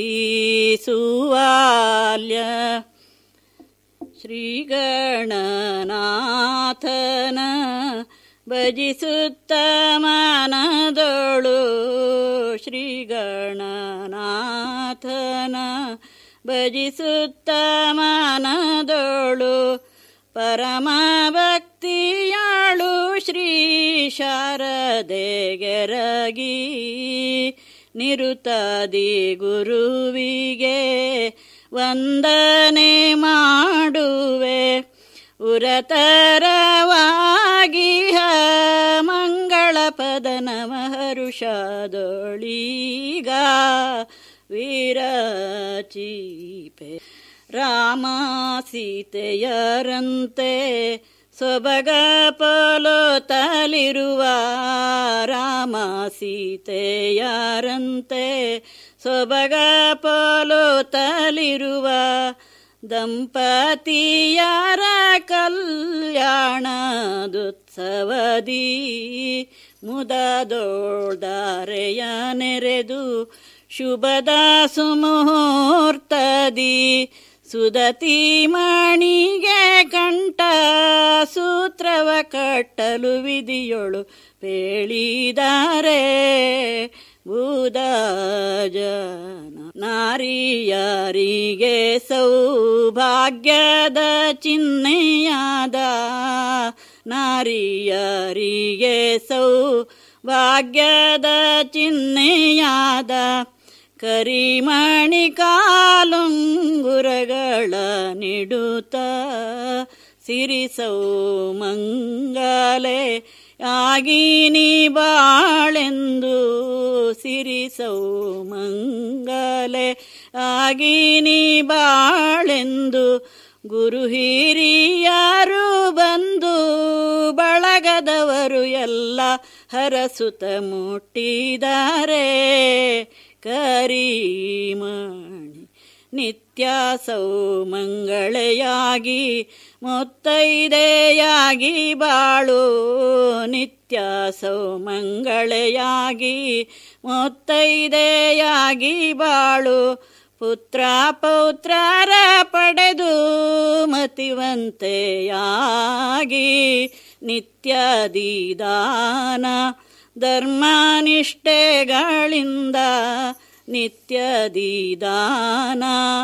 ಸುವಾಲ್ಯ ಶ್ರೀಗಣನಾಥನ ಭಜಿಸುತ್ತ ಮನದೊಳು ಶ್ರೀಗಣನಾಥನ ಭಜಿಸುತ್ತ ಮನದೊಳು ಪರಮ ಭಕ್ತಿಯಾಳು ಶ್ರೀ ಶಾರದೆಗೆರಗಿ ನಿರುತಾದಿ ಗುರುವಿಗೆ ವಂದನೆ ಮಾಡುವೆ ಉರತರವಾಗಿ ಮಂಗಳ ಪದನವ ಹರುಷದೊಳೀಗ ವೀರಚೀಪೆ ರಾಮ ಸೀತೆಯರಂತೆ ಸೊಬಗ ಪೊಲೋತಲಿರುವ ರಾಮ ಸೀತೆಯರಂತೆ ಸೊಬಗ ಪೊಲೋತಲಿರುವ ದಂಪತಿಯರ ಕಲ್ಯಾಣದುತ್ಸವದಿ ಮುದದೋಳ್ದಾರೆಯ ನೆರೆದು ಶುಭದ ಸುಮುಹೂರ್ತದಿ ಸುದತಿ ಮಣಿಗೆ ಕಂಠ ಸೂತ್ರವ ಕಟ್ಟಲು ವಿಧಿಯೊಳು ಪೇಳಿದರೆ ಬೂದ ಜನ ನಾರಿಯರಿಗೆ ಸೌಭಾಗ್ಯದ ಚಿಹ್ನೆಯಾದ ನಾರಿಯರಿಗೆ ಸೌಭಾಗ್ಯದ ಚಿಹ್ನೆಯಾದ ಕರಿಮಣಿ ಕಾಲುಂಗುರಗಳ ನಿಡುತ್ತ ಸಿರಿಸೌ ಮಂಗಲೆ ಆಗಿನಿ ಬಾಳೆಂದು ಸಿರಿಸೌ ಮಂಗಲೆ ಆಗಿನಿ ಬಾಳೆಂದು ಗುರು ಹಿರಿಯರು ಬಂದು ಬಳಗದವರು ಎಲ್ಲ ಹರಸುತ ಮುಟ್ಟಿದ್ದಾರೆ ಕರಿಮಣಿ ನಿತ್ಯ ಸೌಮಂಗಳೆಯಾಗಿ ಮುತ್ತೈದೆಯಾಗಿ ಬಾಳು ನಿತ್ಯ ಸೌಮಂಗಳೆಯಾಗಿ ಮುತ್ತೈದೆಯಾಗಿ ಬಾಳು ಪುತ್ರ ಪೌತ್ರರ ಪಡೆದು ಮತಿವಂತೆಯಾಗಿ ನಿತ್ಯದಿ ದಾನ ಧರ್ಮನಿಷ್ಠೆಗಳಿಂದ ನಿತ್ಯದಿ ದಾನ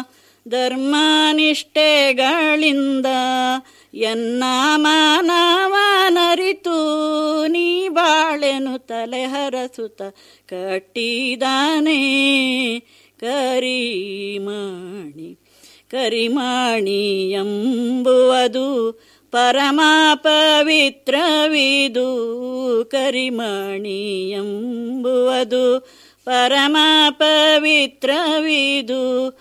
ಧರ್ಮನಿಷ್ಠೆಗಳಿಂದ ಎನ್ನ ಮಾನವನರಿತು ನೀ ಬಾಳೆನು ತಲೆ ಹರಸುತ್ತ ಕಟ್ಟಿದಾನೆ ಕರಿಮಣಿ ಕರಿಮಣಿ ಎಂಬುವುದು ಪರಮ ಪವಿತ್ರವಿದು ಕರಿಮಣಿ ಎಂಬುವುದು ಪರಮ ಪವಿತ್ರವಿದು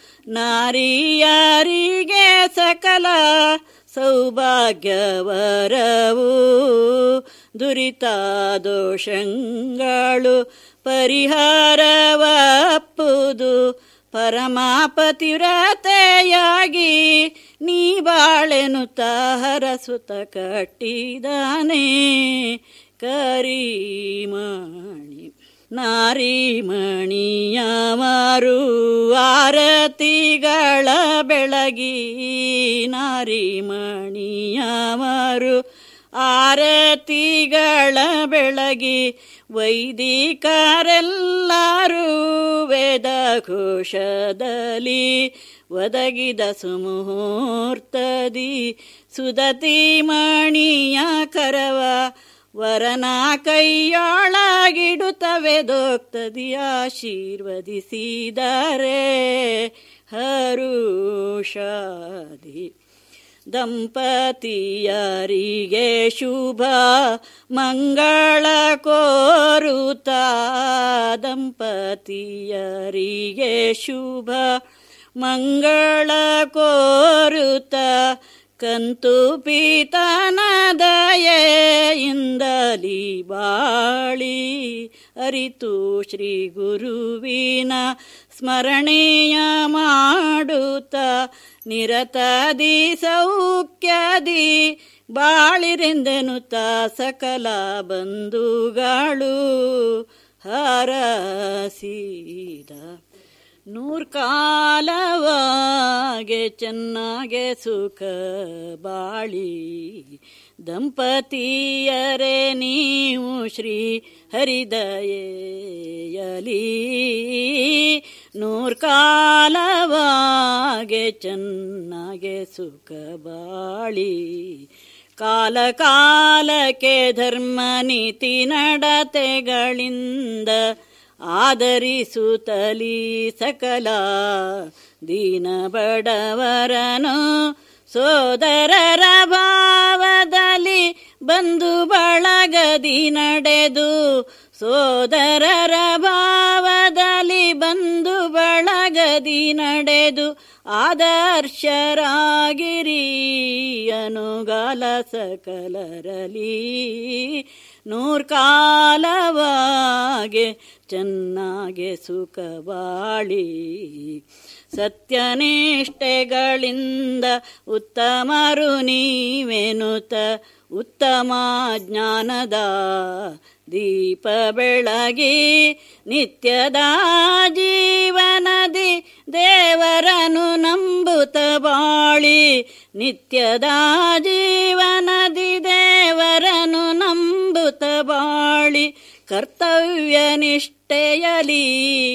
ನಾರಿಯರಿಗೆ ಸಕಲ ಸೌಭಾಗ್ಯವರವು ದುರಿತ ದೋಷಗಳು ಪರಿಹಾರವಪ್ಪುದು ಪರಮ ಪತಿವ್ರತೆಯಾಗಿ ನೀ ಬಾಳೆನು ಹರಸುತ ಕಟ್ಟಿದಾನೆ ಕರಿಮಣಿ ನಾರಿಮಣಿಯ ಮಾರು ಆರತಿಗಳ ಬೆಳಗಿ ನಾರಿಮಣಿಯ ಮಾರು ಆರತಿಗಳ ಬೆಳಗಿ ವೈದಿಕರೆಲ್ಲರೂ ವೇದ ಘೋಷದಲ್ಲಿ ಒದಗಿದ ಸುಮುಹೂರ್ತದಿ ಸುದತಿ ಮಣಿಯ ಕರವ ವರನ ಕೈಯೊಳಗಿಡುತ್ತವೆ ದೋಕ್ತದಿ ಆಶೀರ್ವದಿಸಿದರೆ ಹರುಷಾದಿ ದಂಪತಿಯರಿಗೆ ಶುಭ ಮಂಗಳ ಕೋರುತ್ತ ದಂಪತಿಯರಿಗೆ ಶುಭ ಮಂಗಳ ಕೋರುತ್ತ ಕಂತು ಪೀತನ ದಯೆಯಿಂದಲಿ ಬಾಳಿ ಅರಿತು ಶ್ರೀ ಗುರುವಿನ ಸ್ಮರಣೆಯ ಮಾಡುತ್ತ ನಿರತದಿ ಸೌಖ್ಯದಿ ಬಾಳಿರೆಂದೆನುತ್ತ ಸಕಲ ಬಂಧುಗಳು ಹರಸಿದ ನೂರ್ ಕಾಲವಾಗೆ ಚೆನ್ನಾಗೆ ಸುಖ ಬಾಳಿ ದಂಪತಿಯರೇ ನೀವು ಶ್ರೀ ಹರಿದಯಲಿ ನೂರ್ ಕಾಲವಾಗೆ ಚೆನ್ನಾಗೆ ಸುಖ ಬಾಳಿ ಕಾಲ ಕಾಲಕ್ಕೆ ಧರ್ಮ ನೀತಿ ನಡತೆಗಳಿಂದ ಆದರಿಸುತ್ತಲಿ ಸಕಲ ದೀನ ಬಡವರನು ಸೋದರರ ಭಾವದಲ್ಲಿ ಬಂಧು ಬಳಗದಿ ನಡೆದು ಸೋದರರ ಭಾವದಲ್ಲಿ ಬಂಧು ಬಳಗದಿ ನಡೆದು ಆದರ್ಶರಾಗಿರಿ ಅನುಗಾಲ ಸಕಲರಲಿ ನೂರ್ ಕಾಲವಾಗೆ ಚೆನ್ನಾಗೆ ಸುಖ ಬಾಳಿ ಸತ್ಯನಿಷ್ಠೆಗಳಿಂದ ಉತ್ತಮರು ನೀವೆನುತ ಉತ್ತಮ ಜ್ಞಾನದ ದೀಪ ಬೆಳಗಿ ನಿತ್ಯದ ಜೀವನದಿ ದೇವರನು ನಂಬುತ್ತ ಬಾಳಿ ನಿತ್ಯದ ಜೀವನದಿ ದೇವರನು ನಂಬುತ್ತ ಬಾಳಿ ಕರ್ತವ್ಯ ನಿಷ್ಠೆಯಲಿ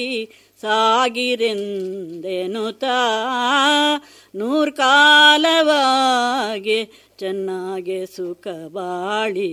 ಸಾಗಿರೆಂದೆನುತ ನೂರ್ ಕಾಲವಾಗೆ ಚೆನ್ನಾಗೆ ಸುಖ ಬಾಳಿ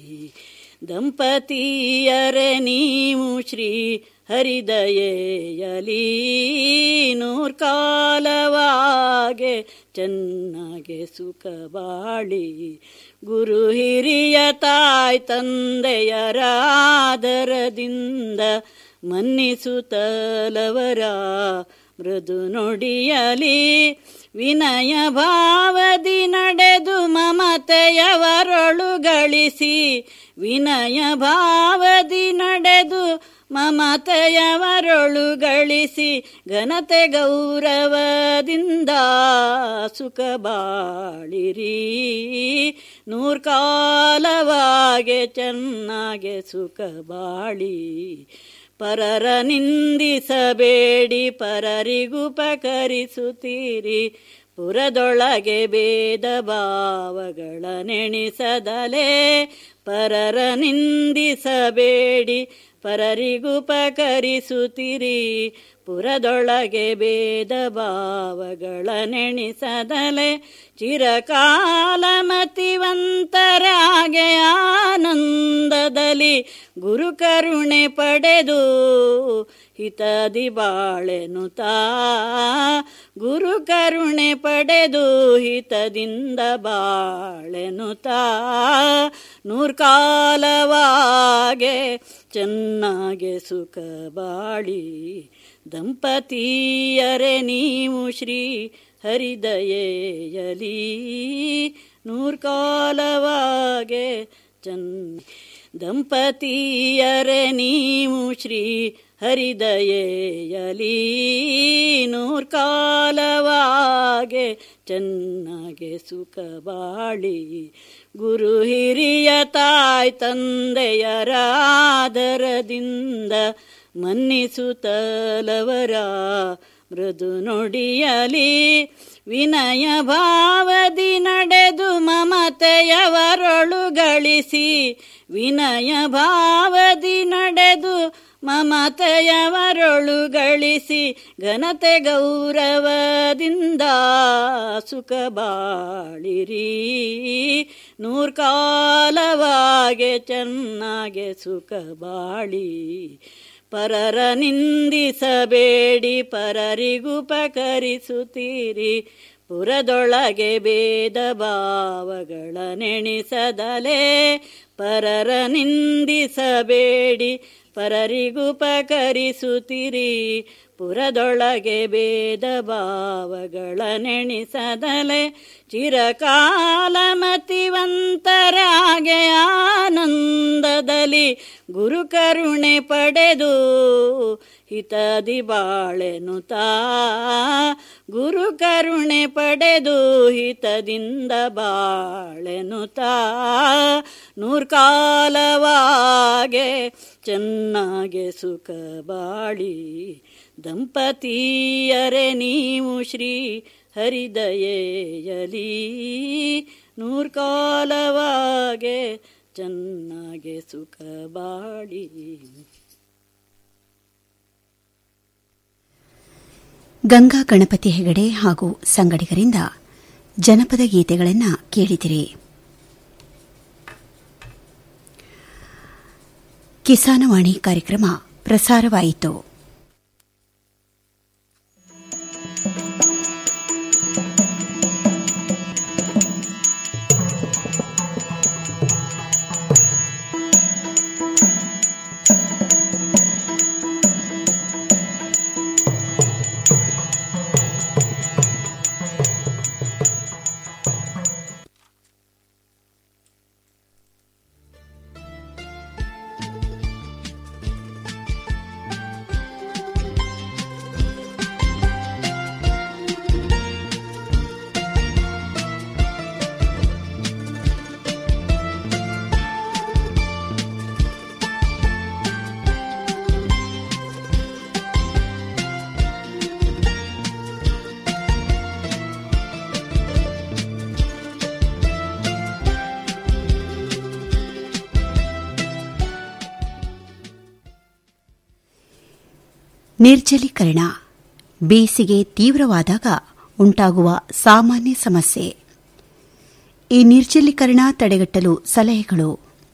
ದಂಪತಿಯರೆ ನೀವು ಶ್ರೀ ಹರಿದಯೇಯಲಿ ನೂರ್ ಕಾಲವಾಗೆ ಚೆನ್ನಾಗೆ ಸುಖ ಬಾಳಿ ಗುರು ಹಿರಿಯ ತಾಯ್ ತಂದೆಯರ ಆದರದಿಂದ ಮನ್ನಿಸುತ್ತಲವರ ಮೃದು ನುಡಿಯಲಿ ವಿನಯ ಭಾವದಿ ನಡೆದು ಮಮತೆಯವರೊಳು ಗಳಿಸಿ ವಿನಯ ಭಾವದಿ ನಡೆದು ಮಮತೆಯವರೊಳು ಗಳಿಸಿ ಘನತೆ ಗೌರವದಿಂದ ಸುಖ ಬಾಳಿರಿ ನೂರ್ ಕಾಲವಾಗೆ ಚೆನ್ನಾಗೆ ಸುಖ ಬಾಳಿ ಪರರ ನಿಂದಿಸಬೇಡಿ ಪರರಿಗುಪಕರಿಸುತ್ತೀರಿ ಪುರದೊಳಗೆ ಭೇದ ಭಾವಗಳ ನೆಣಿಸದಲೇ ಪರರ ನಿಂದಿಸಬೇಡಿ ಪರರಿಗುಪಕರಿಸುತ್ತೀರಿ ಪುರದೊಳಗೆ ಭೇದ ಭಾವಗಳ ನೆಣಿಸದಲೆ ಚಿರಕಾಲ ಮತಿವಂತರಾಗೆ ಆನಂದದಲ್ಲಿ ಗುರು ಕರುಣೆ ಪಡೆದು ಹಿತದಿ ಬಾಳೆನುತಾ ಗುರು ಕರುಣೆ ಪಡೆದು ಹಿತದಿಂದ ಬಾಳೆನುತಾ ನೂರ್ ನೂರ್ಕಾಲವಾಗೆ ಚೆನ್ನಾಗೆ ಸುಖ ಬಾಳಿ ದಂಪತಿಯರೆ ನೀವು ಶ್ರೀ ಹರಿದಯೇಯಲಿ ನೂರ್ಕಾಲವಾಗೆ ಚನ್ನ ದಂಪತಿಯರೆ ನೀವು ಶ್ರೀ ಹರಿದಯೇಯಲಿ ನೂರ್ಕಾಲವಾಗೆ ಚೆನ್ನಾಗೆ ಸುಖ ಬಾಳಿ ಗುರು ಹಿರಿಯ ತಾಯ್ ತಂದೆಯರಾದರದಿಂದ ಮನ್ನಿಸುತ್ತಲವರ ಮೃದು ನುಡಿಯಲಿ ವಿನಯ ಭಾವದಿ ನಡೆದು ಮಮತೆಯವರೊಳು ಗಳಿಸಿ ವಿನಯ ಭಾವದಿ ನಡೆದು ಮಮತೆಯವರೊಳು ಗಳಿಸಿ ಘನತೆ ಗೌರವದಿಂದ ಸುಖ ಬಾಳಿರಿ ನೂರ್ಕಾಲವಾಗೆ ಚೆನ್ನಾಗೆ ಸುಖ ಬಾಳಿ ಪರರ ನಿಂದಿಸಬೇಡಿ ಪರರಿಗುಪಕರಿಸುತ್ತೀರಿ ಪುರದೊಳಗೆ ಭೇದ ಭಾವಗಳ ನೆಣಿಸದಲೇ ಪರರ ನಿಂದಿಸಬೇಡಿ ಪರರಿಗುಪಕರಿಸುತ್ತೀರಿ ಪುರದೊಳಗೆ ಭೇದ ಭಾವಗಳ ನೆಣಿಸದಲೆ ಚಿರಕಾಲ ಮತಿವಂತರಾಗೆ ಆನಂದದಲ್ಲಿ ಗುರು ಕರುಣೆ ಪಡೆದು ಹಿತದಿ ಬಾಳೆನುತಾ ಗುರು ಕರುಣೆ ಪಡೆದು ಹಿತದಿಂದ ಬಾಳೆನುತಾ ನೂರ್ಕಾಲವಾಗೆ ಚೆನ್ನಾಗೆ ಸುಖ ಬಾಳಿ ದಂಪತಿಯರೆ ನೀವು ಶ್ರೀ ಹರಿದಯೇಯಲಿ ನೂರ್ಕಾಲವಾಗೆ ಚೆನ್ನಾಗೆ ಸುಖ ಬಾಳಿ ಗಂಗಾ ಗಣಪತಿ ಹೆಗಡೆ ಹಾಗೂ ಸಂಗಡಿಗರಿಂದ ಜನಪದ ಗೀತೆಗಳನ್ನು ಕೇಳಿದಿರಿ ಕಿಸಾನವಾಣಿ ಕಾರ್ಯಕ್ರಮ ಪ್ರಸಾರವಾಯಿತು ನಿರ್ಜಲೀಕರಣ ಬೇಸಿಗೆ ತೀವ್ರವಾದಾಗ ಉಂಟಾಗುವ ಸಾಮಾನ್ಯ ಸಮಸ್ಯೆ ಈ ನಿರ್ಜಲೀಕರಣ ತಡೆಗಟ್ಟಲು ಸಲಹೆಗಳು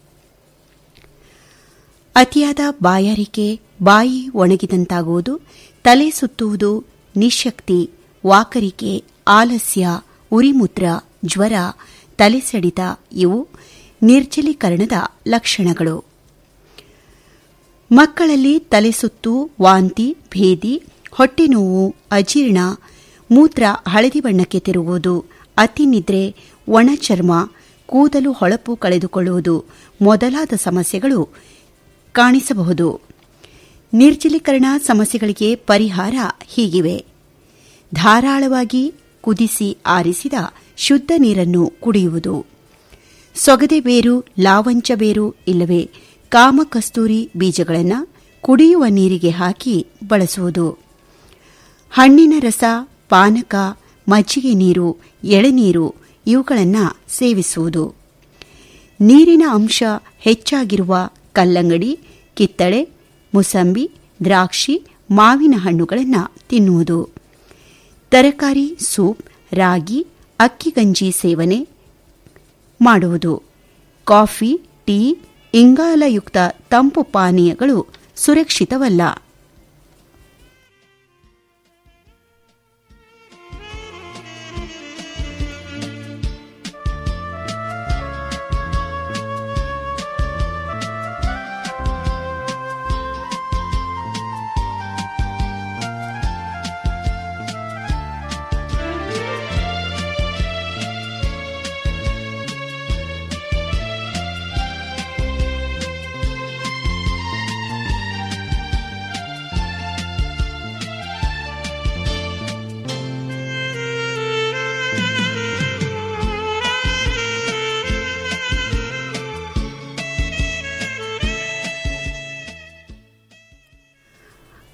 ಅತಿಯಾದ ಬಾಯಾರಿಕೆ ಬಾಯಿ ಒಣಗಿದಂತಾಗುವುದು ತಲೆ ಸುತ್ತುವುದು ನಿಶಕ್ತಿ ವಾಕರಿಕೆ ಆಲಸ್ಯ ಉರಿಮೂತ್ರ ಜ್ವರ ತಲೆ ಸೆಡಿತ ಇವು ನಿರ್ಜಲೀಕರಣದ ಲಕ್ಷಣಗಳು ಮಕ್ಕಳಲ್ಲಿ ತಲೆಸುತ್ತು ವಾಂತಿ ಭೇದಿ ಹೊಟ್ಟೆನೋವು ಅಜೀರ್ಣ ಮೂತ್ರ ಹಳದಿ ಬಣ್ಣಕ್ಕೆ ತಿರುಗುವುದು ಅತಿ ನಿದ್ರೆ ಒಣಚರ್ಮ ಕೂದಲು ಹೊಳಪು ಕಳೆದುಕೊಳ್ಳುವುದು ಮೊದಲಾದ ಸಮಸ್ಯೆಗಳು ಕಾಣಿಸಬಹುದು ನಿರ್ಜಲೀಕರಣ ಸಮಸ್ಯೆಗಳಿಗೆ ಪರಿಹಾರ ಹೀಗಿವೆ ಧಾರಾಳವಾಗಿ ಕುದಿಸಿ ಆರಿಸಿದ ಶುದ್ಧ ನೀರನ್ನು ಕುಡಿಯುವುದು ಸೊಗದೆ ಬೇರು ಲಾವಂಚ ಬೇರು ಇಲ್ಲವೇ ಕಾಮಕಸ್ತೂರಿ ಬೀಜಗಳನ್ನು ಕುಡಿಯುವ ನೀರಿಗೆ ಹಾಕಿ ಬಳಸುವುದು ಹಣ್ಣಿನ ರಸ ಪಾನಕ ಮಜ್ಜಿಗೆ ನೀರು ಎಳೆನೀರು ಇವುಗಳನ್ನು ಸೇವಿಸುವುದು ನೀರಿನ ಅಂಶ ಹೆಚ್ಚಾಗಿರುವ ಕಲ್ಲಂಗಡಿ ಕಿತ್ತಳೆ ಮುಸಂಬಿ ದ್ರಾಕ್ಷಿ ಮಾವಿನ ಹಣ್ಣುಗಳನ್ನು ತಿನ್ನುವುದು ತರಕಾರಿ ಸೂಪ್ ರಾಗಿ ಅಕ್ಕಿಗಂಜಿ ಸೇವನೆ ಮಾಡುವುದು ಕಾಫಿ ಟೀ ಇಂಗಾಲಯುಕ್ತ ತಂಪು ಪಾನೀಯಗಳು ಸುರಕ್ಷಿತವಲ್ಲ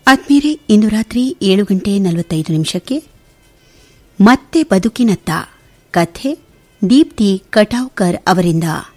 ಆತ್ಮೀರೆ ಇಂದು ರಾತ್ರಿ ಏಳು ಗಂಟೆ ನಲವತ್ತೈದು ನಿಮಿಷಕ್ಕೆ ಮತ್ತೆ ಬದುಕಿನತ್ತ ಕಥೆ ದೀಪ್ತಿ ಕಟಾವ್ಕರ್ ಅವರಿಂದ